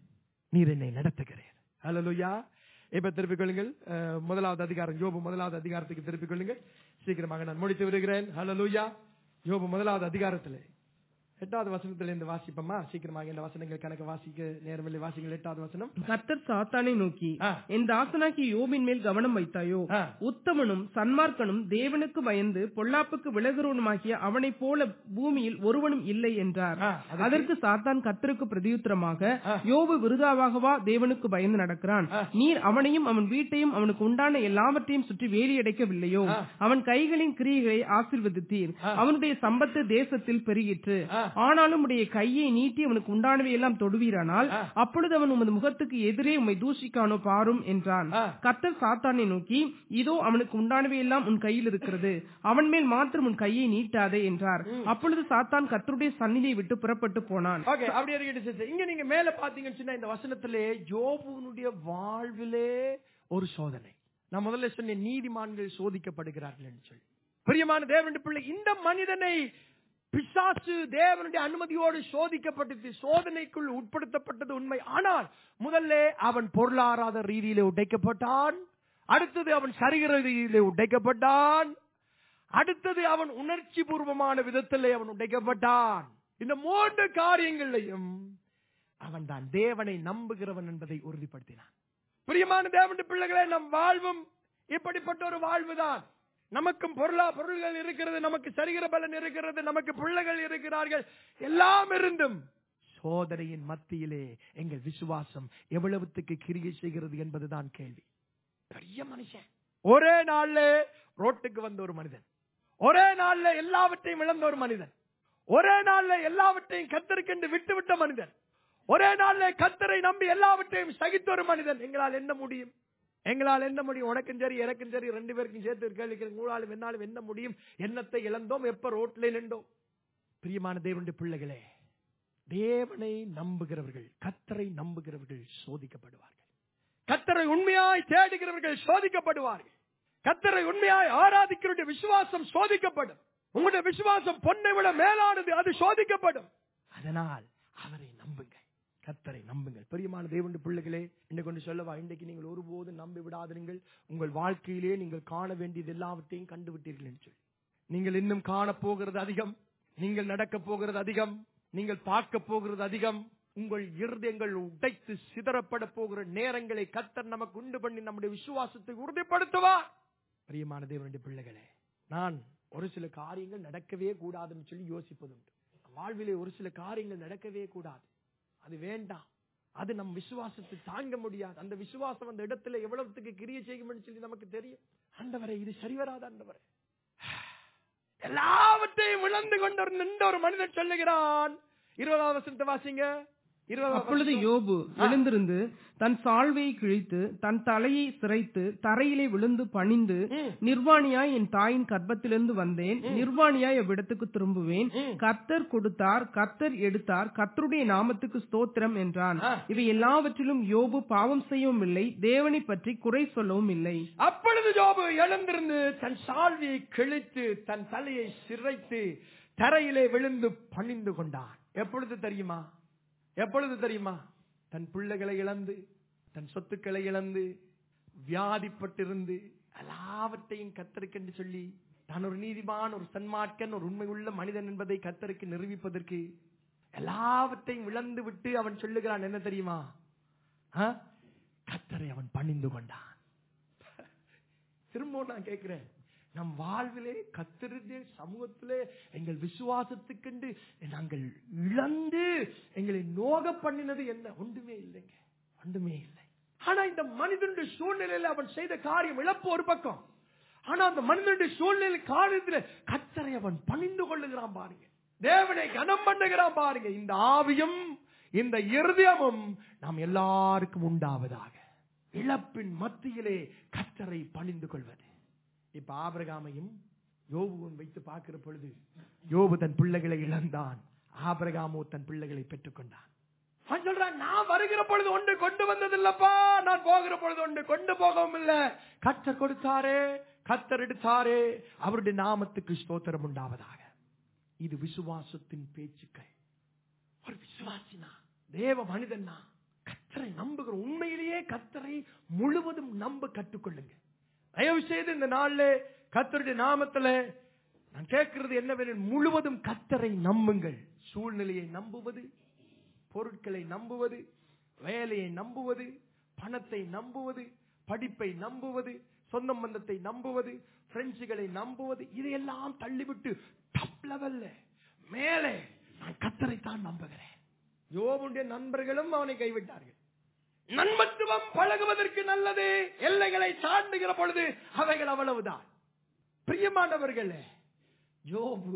நீர் என்னை நடத்துகிறீர் ஹalleluya இப்ப திருப்பிக் கொள்ளுங்கள் அஹ், முதலாவது அதிகாரம் யோபு முதலாவது அதிகாரத்துக்கு திருப்பிக் கொள்ளுங்கள் சீக்கிரமாக நான் முடித்து விடுகிறேன் ஹalleluya யோபு முதலாவது அதிகாரத்திலே எட்டாவது வசனத்துல இருந்து வாசிப்போமா சீக்கிரமாக இந்த வசனங்கள் கணக்கு வாசிக்க நேரமில்லை வாசிங்கள் எட்டாவது வசனம் கர்த்தர் சாத்தானை நோக்கி ஆ. என் தாசனாகி யோபின் மேல் கவனம் வைத்தாயோ ஆ. உத்தமனும் சன்மார்க்கனும் தேவனுக்கு பயந்து பொல்லாப்புக்கு விலகுறவனுமாகிய அவனைப் போல பூமியில் ஒருவனும் இல்லை என்றார் ஆ, அதுக்கு? அதற்கு சாத்தான் கர்த்தருக்கு பிரதியுத்தரமாக ஆ. யோபு விருதாவாகவா தேவனுக்கு பயந்து நடக்கிறான் ஆ. நீர் அவனையும் அவன் வீட்டையும் அவனுக்கு உண்டான எல்லாவற்றையும் சுற்றி வேலியடைக்கவில்லையோ ஆ. அவன் கைகளின் கிரியைகளை ஆசிர்வதித்தீர் ஆ. அவனுடைய சம்பத்து தேசத்தில் பெருகிற்று ஆ. ஆனாலும் உடைய கையை நீட்டி அவனுக்கு உண்டானவை எல்லாம் தொடுவீரானால் ஆ. அப்பொழுது அவன் உமது முகத்துக்கு எதிரே உம்மை தூஷிக்கானோ பாரும் என்றான் ஆ. கர்த்தர் சாத்தானை நோக்கி இதோ அவனுக்கு உண்டானவை எல்லாம் உன் கையில் இருக்கிறது அவன் மேல் மாத்திரம் உன் கையை நீட்டாதே என்றார் அப்பொழுது சாத்தான் கர்த்தருடைய சந்நிதியை விட்டு புறப்பட்டு போனான் ஓகே அப்படி இருக்கட்டும் sister. இங்க நீங்க மேல பாத்தீங்கன்னு சொன்னா இந்த வசனத்திலே யோபுனுடைய வாழ்விலே ஒரு சோதனை நான் முதல்ல சொன்னேன் நீதிமான்கள் சோதிக்கப்படுகிறார்கள் என்று சொல்லி பிரியமான தேவனுடைய பிள்ளை இந்த மனிதனை பிசாசு தேவனுடைய அனுமதியோடு சோதிக்கப்பட்டது சோதனைக்குள் உட்படுத்தப்பட்டது உண்மை ஆனால் முதல்ல அவன் பொருளாதார ரீதியிலே உடைக்கப்பட்டான் அடுத்தது அவன் சரீர ரீதியிலே உடைக்கப்பட்டான் அடுத்தது அவன் உணர்ச்சி பூர்வமான விதத்திலே அவன் உடைக்கப்பட்டான் இந்த மூன்று காரியங்களையும் அவன் தான் தேவனை நம்புகிறவன் என்பதை உறுதிப்படுத்தினான் பிரியமான தேவனுடைய பிள்ளைகளே நம் வாழ்வும் இப்படிப்பட்ட ஒரு வாழ்வுதான் நமக்கும் பொருளா பொருள்கள் இருக்கிறது நமக்கு சரிகிற பலன் இருக்கிறது நமக்கு பிள்ளைகள் இருக்கிறார்கள் எல்லாம் இருந்தும் சோதனையின் மத்தியிலே எங்கள் விசுவாசம் எவ்வளவுத்துக்கு கிரியை செய்கிறது என்பதுதான் கேள்வி பெரிய மனுஷன் ஒரே நாள்ல ரோட்டுக்கு வந்த ஒரு மனிதன் ஒரே நாள்ல எல்லாவற்றையும் இழந்த ஒரு மனிதன் ஒரே நாள்ல எல்லாவற்றையும் கத்தருக்கென்று விட்டு விட்ட மனிதன் ஒரே நாள்ல கத்தரை நம்பி எல்லாவற்றையும் சகித்த ஒரு மனிதன் எங்களால் என்ன முடியும் எங்களால் என்ன முடியும் உனக்கும் சரி எனக்கும் சரி ரெண்டு பேருக்கும் சேர்த்து கேள்வி உங்களாலும் என்னாலும் என்ன முடியும் என்னத்தை இழந்தோம் எப்ப ரோட்ல நின்றோம் பிரியமான தேவனுடைய பிள்ளைகளே தேவனை நம்புகிறவர்கள் கத்தரை நம்புகிறவர்கள் சோதிக்கப்படுவார்கள் கத்தரை உண்மையாய் தேடுகிறவர்கள் சோதிக்கப்படுவார்கள் கத்தரை உண்மையாய் ஆராதிக்கிறவருடைய விசுவாசம் சோதிக்கப்படும் உங்களுடைய விசுவாசம் பொன்னை விட மேலானது அது சோதிக்கப்படும் அதனால் அவரை நம்புங்க கத்தரை நம்புங்கள் பிரியமான தேவனுடைய பிள்ளைகளே இன்னைக்கு கொண்டு சொல்லவா இன்றைக்கு நீங்கள் ஒருபோதும் நம்பி விடாதீர்கள் உங்கள் வாழ்க்கையிலே நீங்கள் காண வேண்டியது எல்லாவற்றையும் கண்டு விட்டீர்கள் என்று சொல்லி நீங்கள் இன்னும் காண போகிறது அதிகம் நீங்கள் நடக்க போகிறது அதிகம் நீங்கள் பார்க்க போகிறது அதிகம் உங்கள் இருதயங்கள் உடைத்து சிதறப்பட போகிற நேரங்களை கத்தர் நமக்கு உண்டு பண்ணி நம்முடைய விசுவாசத்தை உறுதிப்படுத்துவார் பிரியமான தேவனுடைய பிள்ளைகளே நான் ஒரு சில காரியங்கள் நடக்கவே கூடாதுன்னு சொல்லி யோசிப்பதுண்டு வாழ்விலே ஒரு சில காரியங்கள் நடக்கவே கூடாது அது வேண்டாம் அது நம் விசுவாசத்தை தாங்க முடியாது அந்த விசுவாசம் அந்த இடத்துல எவ்வளவுக்கு கிரிய செய்யும் சொல்லி நமக்கு தெரியும் ஆண்டவரே இது சரி வராது ஆண்டவரே எல்லாவற்றையும் இழந்து கொண்டு நின்ற ஒரு மனிதன் சொல்லுகிறான் இருபதாவது வசனத்தை வாசிங்க இருபதாவது அப்பொழுது யோபு எழுந்திருந்து தன் சால்வையை கிழித்து தன் தலையை சிரைத்து தரையிலே விழுந்து பணிந்து ம். நிர்வாணியாய் என் தாயின் கர்ப்பத்திலிருந்து வந்தேன் நிர்வாணியாய் அவ்விடத்துக்கு திரும்புவேன் ம். கர்த்தர் கொடுத்தார் கர்த்தர் எடுத்தார் கர்த்தருடைய நாமத்துக்கு ஸ்தோத்திரம் என்றான் ஆ. இவை எல்லாவற்றிலும் யோபு பாவம் செய்யவும் இல்லை தேவனை பற்றி குறை சொல்லவும் இல்லை அப்பொழுது ஜோபு எழுந்திருந்து தன் சால்வியை கிழித்து தன் தலையை சிரைத்து தரையிலே விழுந்து பணிந்து கொண்டான் எப்பொழுது தெரியுமா எப்பொழுது தெரியுமா தன் பிள்ளைகளை இழந்து தன் சொத்துக்களை இழந்து வியாதிப்பட்டிருந்து எல்லாவற்றையும் கத்தருக்கென்று சொல்லி தான் ஒரு நீதிமான் ஒரு சன்மார்க்கன் ஒரு உண்மையுள்ள மனிதன் என்பதை கத்தருக்கு நிரூபிப்பதற்கு எல்லாவற்றையும் இழந்து விட்டு அவன் சொல்லுகிறான் என்ன தெரியுமா ஆ? கத்தரை அவன் பணிந்து கொண்டான் திரும்பவும் நான் கேட்கிறேன் நம் வாழ்விலே கத்திருந்த சமூகத்திலே எங்கள் விசுவாசத்துக்கென்று நாங்கள் இழந்து எங்களை நோக பண்ணினது என்ன ஒன்றுமே இல்லைங்க ஒன்றுமே இல்லை ஆனா இந்த மனிதனுடைய சூழ்நிலையில அவன் செய்த காரியம் இழப்பு ஒரு பக்கம் ஆனா அந்த மனிதனுடைய சூழ்நிலை காரியத்துல கத்தரை அவன் பணிந்து கொள்ளுகிறான் பாருங்க தேவனை கனம் பண்ணுகிறான் பாருங்க இந்த ஆவியும் இந்த இருதயமும் நாம் எல்லாருக்கும் உண்டாவதாக இழப்பின் மத்தியிலே கத்தரை பணிந்து கொள்வது இப்ப ஆபிரகாமையும் யோபுவும் வைத்து பார்க்கிற பொழுது யோபு தன் பிள்ளைகளை இழந்தான் ஆபிரகாமோ தன் பிள்ளைகளை பெற்றுக்கொண்டான் அவன் சொல்றான் நான் வருகிற பொழுது ஒன்று கொண்டு வந்ததில்லப்பா நான் போகிற பொழுது ஒன்று கொண்டு போகவும் இல்ல கத்தர் கொடுத்தாரே கத்தர் எடுத்தாரே அவருடைய நாமத்துக்கு ஸ்தோத்திரம் உண்டாவதாக இது விசுவாசத்தின் பேச்சுக்கள் ஒரு விசுவாசினா தேவ மனிதனா கத்தரை நம்புகிற உண்மையிலேயே கத்தரை முழுவதும் நம்ப கற்றுக்கொள்ளுங்க தயவு செய்து இந்த நாள்ல கத்தருடைய நாமத்துல நான் கேட்கிறது என்னவெனில் முழுவதும் கத்தரை நம்புங்கள் சூழ்நிலையை நம்புவது பொருட்களை நம்புவது வேலையை நம்புவது பணத்தை நம்புவது படிப்பை நம்புவது சொந்த பந்தத்தை நம்புவது பிரெஞ்சுகளை நம்புவது இதையெல்லாம் தள்ளிவிட்டு டாப் லெவல்ல மேலே நான் கத்தரை தான் நம்புகிறேன் யோபுடைய நண்பர்களும் அவனை கைவிட்டார்கள் நண்பத்துவம் பழகுவதற்கு நல்லது எல்லைகளை தாண்டுகிற பொழுது அவைகள் அவ்வளவுதான் பிரியமானவர்களே யோபு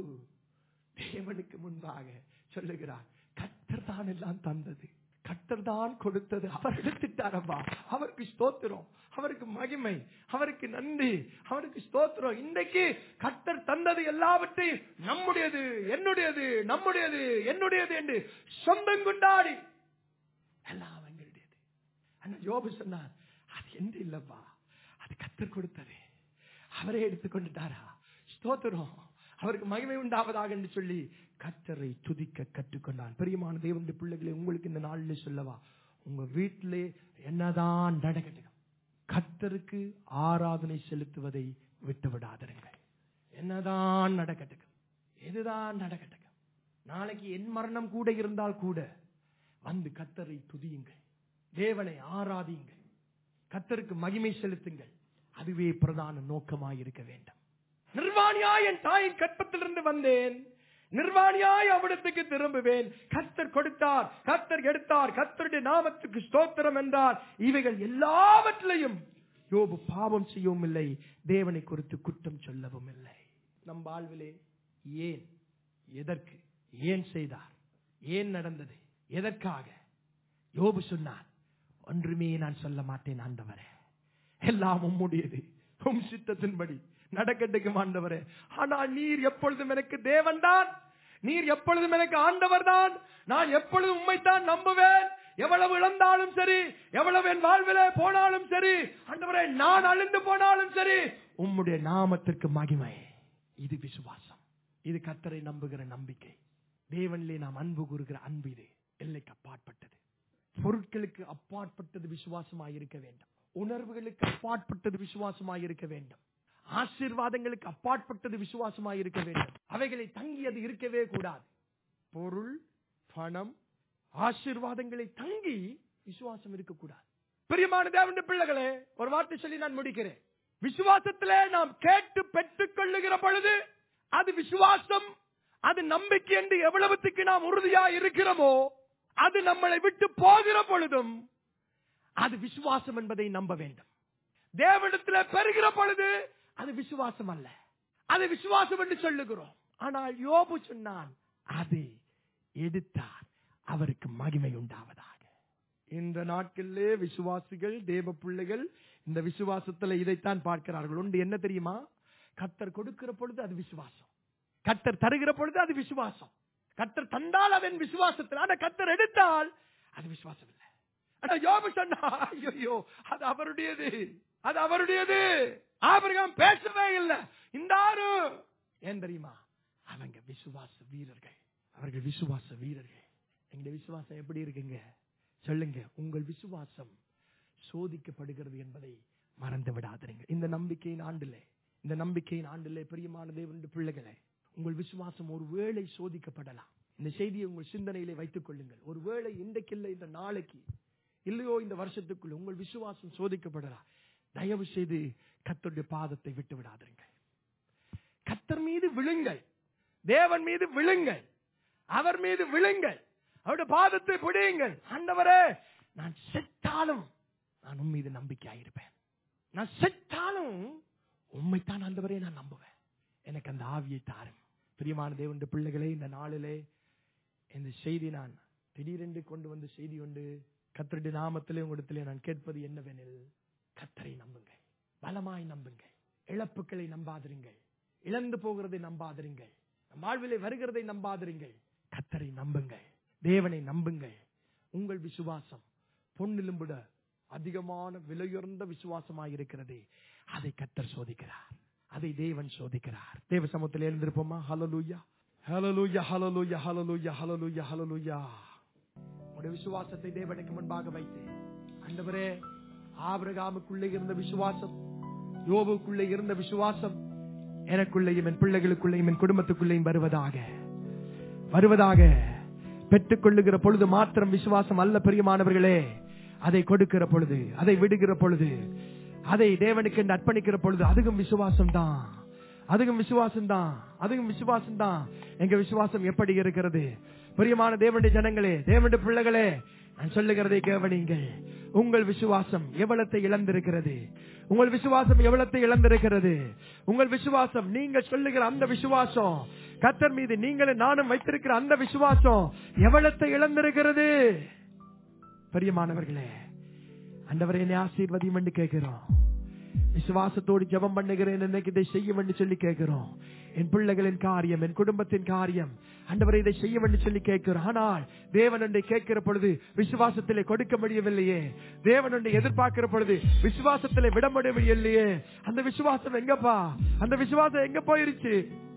தேவனுக்கு முன்பாக சொல்லுகிறார் கத்தர் தான் எல்லாம் தந்தது கத்தர் தான் கொடுத்தது அவர் எடுத்துட்டாரப்பா அவருக்கு ஸ்தோத்திரம் அவருக்கு மகிமை அவருக்கு நன்றி அவருக்கு ஸ்தோத்திரம் இன்றைக்கு கத்தர் தந்தது எல்லாவற்றையும் நம்முடையது என்னுடையது நம்முடையது என்னுடையது என்று சொந்தம் கொண்டாடி எல்லாம் எங்களுடையது ஆனா யோபு சொன்னார் அது என்று இல்லப்பா அது கத்தர் கொடுத்தது அவரே எடுத்துக்கொண்டுட்டாரா ஸ்தோத்திரம் அவருக்கு மகிமை உண்டாவதாக என்று சொல்லி கத்தரை துதிக்க கற்றுக்கொண்டான் பெரியமான தேவனுடைய பிள்ளைகளை உங்களுக்கு இந்த நாளில் சொல்லவா உங்க வீட்டிலே என்னதான் நடக்கட்டும் கத்தருக்கு ஆராதனை செலுத்துவதை விட்டு விடாதிருங்கள் என்னதான் நடக்கட்டும் எதுதான் நடக்கட்டும் நாளைக்கு என் மரணம் கூட இருந்தால் கூட வந்து கத்தரை துதியுங்கள் தேவனை ஆராதியுங்கள் கத்தருக்கு மகிமை செலுத்துங்கள் அதுவே பிரதான நோக்கமாய் இருக்க வேண்டும் நிர்வாணியாய் என் தாயின் கற்பத்திலிருந்து வந்தேன் நிர்வாணியாய் அவிடத்துக்கு திரும்புவேன் கத்தர் கொடுத்தார் கத்தர் எடுத்தார் கத்தருடைய நாமத்துக்கு ஸ்தோத்திரம் என்றார் இவைகள் எல்லாவற்றிலையும் யோபு பாவம் செய்யவும் இல்லை தேவனை குறித்து குற்றம் சொல்லவும் இல்லை நம் வாழ்விலே ஏன் எதற்கு ஏன் செய்தார் ஏன் நடந்தது எதற்காக யோபு சொன்னார் ஒன்றுமே நான் சொல்ல மாட்டேன் ஆண்டவரே எல்லாம் உம்முடையது உம் சித்தத்தின்படி நடக்கட்டுக்கும் ஆண்டவரே ஆனால் நீர் எப்பொழுதும் எனக்கு தேவன்தான் நீர் எப்பொழுதும் எனக்கு ஆண்டவர் தான் நான் எப்பொழுதும் உண்மைத்தான் நம்புவேன் எவ்வளவு இழந்தாலும் சரி எவ்வளவு என் வாழ்விலே போனாலும் சரி ஆண்டவரே நான் அழிந்து போனாலும் சரி உம்முடைய நாமத்திற்கு மகிமை இது விசுவாசம் இது கத்தரை நம்புகிற நம்பிக்கை தேவனிலே நாம் அன்பு கூறுகிற அன்பு இது எல்லைக்கு அப்பாற்பட்டது பொருட்களுக்கு அப்பாற்பட்டது விசுவாசமாய் இருக்க வேண்டும் உணர்வுகளுக்கு அப்பாற்பட்டது விசுவாசமாய் இருக்க வேண்டும் ஆசீர்வாதங்களுக்கு அப்பாற்பட்டது விசுவாசமாய் இருக்க வேண்டும் அவைகளை தங்கியது இருக்கவே கூடாது பொருள் பணம் ஆசீர்வாதங்களை தங்கி விசுவாசம் இருக்கக்கூடாது பிரியமான தேவனுடைய பிள்ளைகளே ஒரு வார்த்தை சொல்லி நான் முடிக்கிறேன் விசுவாசத்திலே நாம் கேட்டு பெற்றுக் கொள்ளுகிற பொழுது அது விசுவாசம் அது நம்பிக்கை என்று எவ்வளவுத்துக்கு நாம் உறுதியா இருக்கிறோமோ அது நம்மளை விட்டு போகிற பொழுதும் அது விசுவாசம் என்பதை நம்ப வேண்டும் தேவனிடத்தில் பெறுகிற பொழுது அது விசுவாசம் அல்ல அது விசுவாசம் என்று சொல்லுகிறோம் ஆனால் யோபு சொன்னான் அது எடுத்தார் அவருக்கு மகிமை உண்டாவதாக இந்த நாட்களிலே விசுவாசிகள் தேவ பிள்ளைகள் இந்த விசுவாசத்துல இதைத்தான் பார்க்கிறார்கள் ஒன்று என்ன தெரியுமா கத்தர் கொடுக்கிற பொழுது அது விசுவாசம் கத்தர் தருகிற பொழுது அது விசுவாசம் கத்தர் தந்தால் அதன் விசுவாசத்தில் ஆனா கத்தர் எடுத்தால் அது விசுவாசம் இல்லை ஆனா யோபு சொன்னா ஐயோ அது அவருடையது அது அவருடையது ஆபிரகாம் பேசவே இல்லை இந்த ஆறு ஏன் தெரியுமா அவங்க விசுவாச வீரர்கள் அவர்கள் விசுவாச வீரர்கள் எங்க விசுவாசம் எப்படி இருக்குங்க சொல்லுங்க உங்கள் விசுவாசம் சோதிக்கப்படுகிறது என்பதை மறந்து விடாதீங்க இந்த நம்பிக்கையின் ஆண்டிலே இந்த நம்பிக்கையின் ஆண்டிலே பிரியமான தேவனுடைய பிள்ளைகளே உங்கள் விசுவாசம் ஒரு வேளை சோதிக்கப்படலாம் இந்த செய்தியை உங்கள் சிந்தனையிலே வைத்துக் கொள்ளுங்கள் ஒரு வேளை இன்றைக்கு இல்லை இந்த நாளைக்கு இல்லையோ இந்த வருஷத்துக்குள்ள உங்கள் விசுவாசம் சோதிக்கப்படலாம் தயவு செய்து கத்தருடைய பாதத்தை விட்டு விடாதீர்கள் கத்தர் மீது விழுங்கள் தேவன் மீது விழுங்கள் அவர் மீது விழுங்கள் அவருடைய பாதத்தை பிடியுங்கள் ஆண்டவரே நான் செத்தாலும் நான் உன் மீது நம்பிக்கையாயிருப்பேன் நான் செத்தாலும் உண்மைத்தான் ஆண்டவரே நான் நம்புவேன் எனக்கு அந்த ஆவியை தாரும் பிரியமான தேவனுடைய பிள்ளைகளே இந்த நாளிலே இந்த செய்தி நான் திடீரென்று கொண்டு வந்த செய்தி உண்டு கத்தருடைய நாமத்திலே உங்களிடத்திலே நான் கேட்பது என்னவெனில் கத்தரை நம்புங்கள் பலமாய் நம்புங்கள் இழப்புகளை நம்பாதிருங்கள் இழந்து போகிறதை நம்பாதிருங்கள் நம் வாழ்விலே வருகிறதை நம்பாதிருங்கள் கத்தரை நம்புங்கள் தேவனை நம்புங்கள் உங்கள் விசுவாசம் பொன்னிலும் விட அதிகமான விலையுயர்ந்த விசுவாசமாய் இருக்கிறது அதை கத்தர் சோதிக்கிறார் அதை தேவன் சோதிக்கிறார் தேவ சமூகத்தில் எழுந்திருப்போமா hallelujah hallelujah hallelujah hallelujah hallelujah hallelujah உடைய விசுவாசத்தை தேவனுக்கு முன்பாக வைத்து அண்டவரே ஆபிரகாமுக்குள்ளே இருந்த விசுவாசம் யோபுக்குள்ளே இருந்த விசுவாசம் எனக்குள்ளேயும் என் பிள்ளைகளுக்குள்ளேயும் என் குடும்பத்துக்குள்ளேயும் வருவதாக வருவதாக பெற்றுக் கொள்ளுகிற பொழுது மாத்திரம் விசுவாசம் அல்ல பிரியமானவர்களே அதை கொடுக்கிற பொழுது அதை விடுகிற பொழுது அதை தேவனுக்கு என்று அர்ப்பணிக்கிற பொழுது அதுவும் விசுவாசம் தான் அதுவும் விசுவாசம் தான் அதுவும் விசுவாசம் தான் எங்க விசுவாசம் எப்படி இருக்கிறது பிரியமான தேவனுடைய ஜனங்களே தேவனுடைய பிள்ளைகளே நான் சொல்லுகிறதை கவனிங்கள் உங்கள் விசுவாசம் எவ்வளத்தை இழந்திருக்கிறது உங்கள் விசுவாசம் எவ்வளத்தை இழந்திருக்கிறது உங்கள் விசுவாசம் நீங்கள் சொல்லுகிற அந்த விசுவாசம் கத்தர் மீது நீங்களும் நானும் வைத்திருக்கிற அந்த விசுவாசம் எவ்வளத்தை இழந்திருக்கிறது பிரியமானவர்களே அண்டவரை என்னை ஆசீர்வதியும் என்று கேட்கிறோம் விசுவாசத்தோடு ஜெபம் பண்ணுகிறேன் இன்னைக்கு இதை செய்யும் என்று சொல்லி கேட்கிறோம் என் பிள்ளைகளின் காரியம் என் குடும்பத்தின் காரியம் அண்டவரை இதை செய்யும் என்று சொல்லி கேட்கிறோம் ஆனால் தேவன் ஒன்றை கேட்கிற பொழுது விசுவாசத்திலே கொடுக்க முடியவில்லையே தேவன் ஒன்றை எதிர்பார்க்கிற பொழுது விசுவாசத்திலே விட முடியவில்லையே அந்த விசுவாசம் எங்கப்பா அந்த விசுவாசம் எங்க போயிருச்சு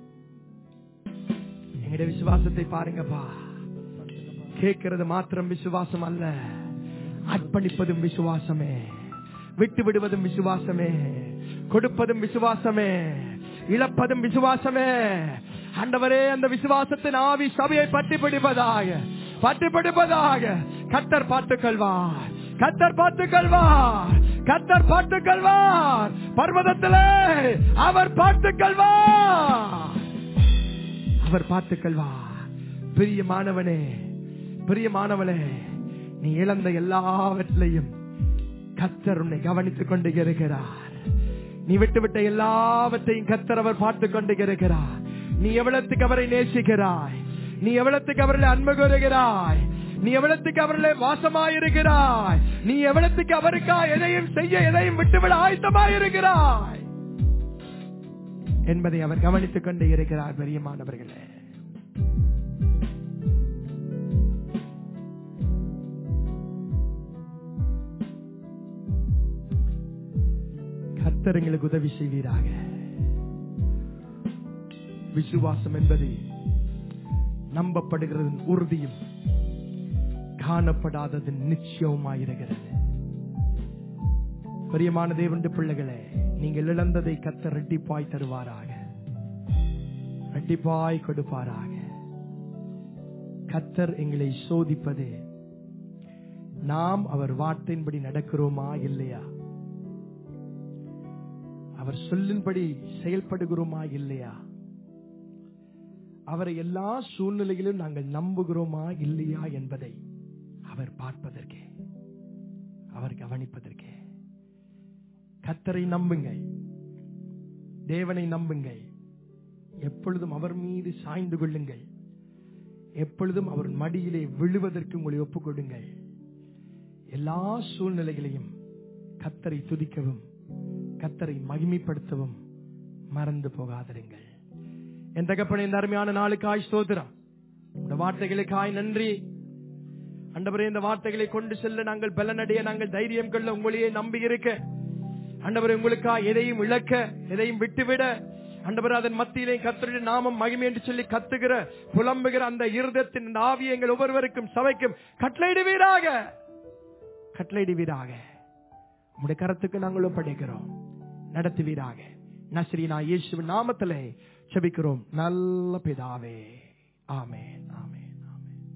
எங்களுடைய விசுவாசத்தை பாருங்கப்பா கேட்கிறது மாத்திரம் விசுவாசம் அல்ல அர்ப்பணிப்பதும் விசுவாசமே விட்டு விடுவதும் விசுவாசமே கொடுப்பதும் விசுவாசமே இழப்பதும் விசுவாசமே ஆண்டவரே அந்த விசுவாசத்தின் ஆவி சபையை பற்றி பிடிப்பதாக பற்றி பிடிப்பதாக கத்தர் பார்த்துக் கொள்வார் கத்தர் பார்த்துக் கொள்வார் கத்தர் பார்த்துக் கொள்வார் பர்வதத்திலே அவர் பார்த்துக் கொள்வார் அவர் பார்த்துக் கொள்வார் பிரியமானவனே பிரியமானவளே நீ இழந்த எல்லாவற்றிலையும் கத்தர் உன்னை கவனித்துக் கொண்டு இருக்கிறார் நீ விட்டுவிட்ட எல்லாவற்றையும் கத்தர் அவர் பார்த்துக் கொண்டு இருக்கிறார் நீ எவ்வளத்துக்கு அவரை நேசிக்கிறாய் நீ எவ்வளத்துக்கு அவர்களை அன்பு கூறுகிறாய் நீ எவ்வளத்துக்கு அவர்களே வாசமாயிருக்கிறாய் நீ எவ்வளத்துக்கு அவருக்கா எதையும் செய்ய எதையும் விட்டுவிட ஆயத்தமாயிருக்கிறாய் என்பதை அவர் கவனித்துக் கொண்டு இருக்கிறார் பெரியமானவர்களே கத்தர் எங்களுக்கு உதவி செய்வீராக விசுவாசம் என்பது நம்பப்படுகிறதன் உறுதியும் காணப்படாததன் நிச்சயமாயிருக்கிறது பிரியமான தேவனுடைய பிள்ளைகளே நீங்கள் இழந்ததை கத்தர் ரெட்டிப்பாய் தருவாராக ரெட்டிப்பாய் கொடுப்பாராக கத்தர் எங்களை சோதிப்பது நாம் அவர் வார்த்தையின்படி நடக்கிறோமா இல்லையா அவர் சொல்லின்படி செயல்படுகிறோமா இல்லையா அவரை எல்லா சூழ்நிலையிலும் நாங்கள் நம்புகிறோமா இல்லையா என்பதை அவர் பார்ப்பதற்கே அவர் கவனிப்பதற்கே கத்தரை நம்புங்கள் தேவனை நம்புங்கள் எப்பொழுதும் அவர் மீது சாய்ந்து கொள்ளுங்கள் எப்பொழுதும் அவர் மடியிலே விழுவதற்கு உங்களை ஒப்புக் கொடுங்கள் எல்லா சூழ்நிலைகளையும் கத்தரை துதிக்கவும் கத்தரை மகிமைப்படுத்தவும் மறந்து போகாதிருங்கள் என் தகப்பன இந்த அருமையான நாளுக்காய் ஸ்தோத்திரம் இந்த வார்த்தைகளுக்காய் நன்றி அண்டவரே இந்த வார்த்தைகளை கொண்டு செல்ல நாங்கள் பலனடைய நாங்கள் தைரியம் கொள்ள உங்களையே நம்பி இருக்க அண்டவரே உங்களுக்காய் எதையும் இழக்க எதையும் விட்டுவிட அண்டவர் அதன் மத்தியிலே கத்தருடைய நாமம் மகிமை என்று சொல்லி கத்துகிற புலம்புகிற அந்த இருதத்தின் இந்த ஆவியை எங்கள் ஒவ்வொருவருக்கும் சபைக்கும் கட்டளையிடுவீராக கட்டளையிடுவீராக உங்களுடைய கரத்துக்கு நாங்களும் படைக்கிறோம் நடத்துவீராக நஸ்ரீனா இயேசுவின் நாமத்திலே செபிக்கிறோம் நல்ல பிதாவே ஆமென் ஆமென்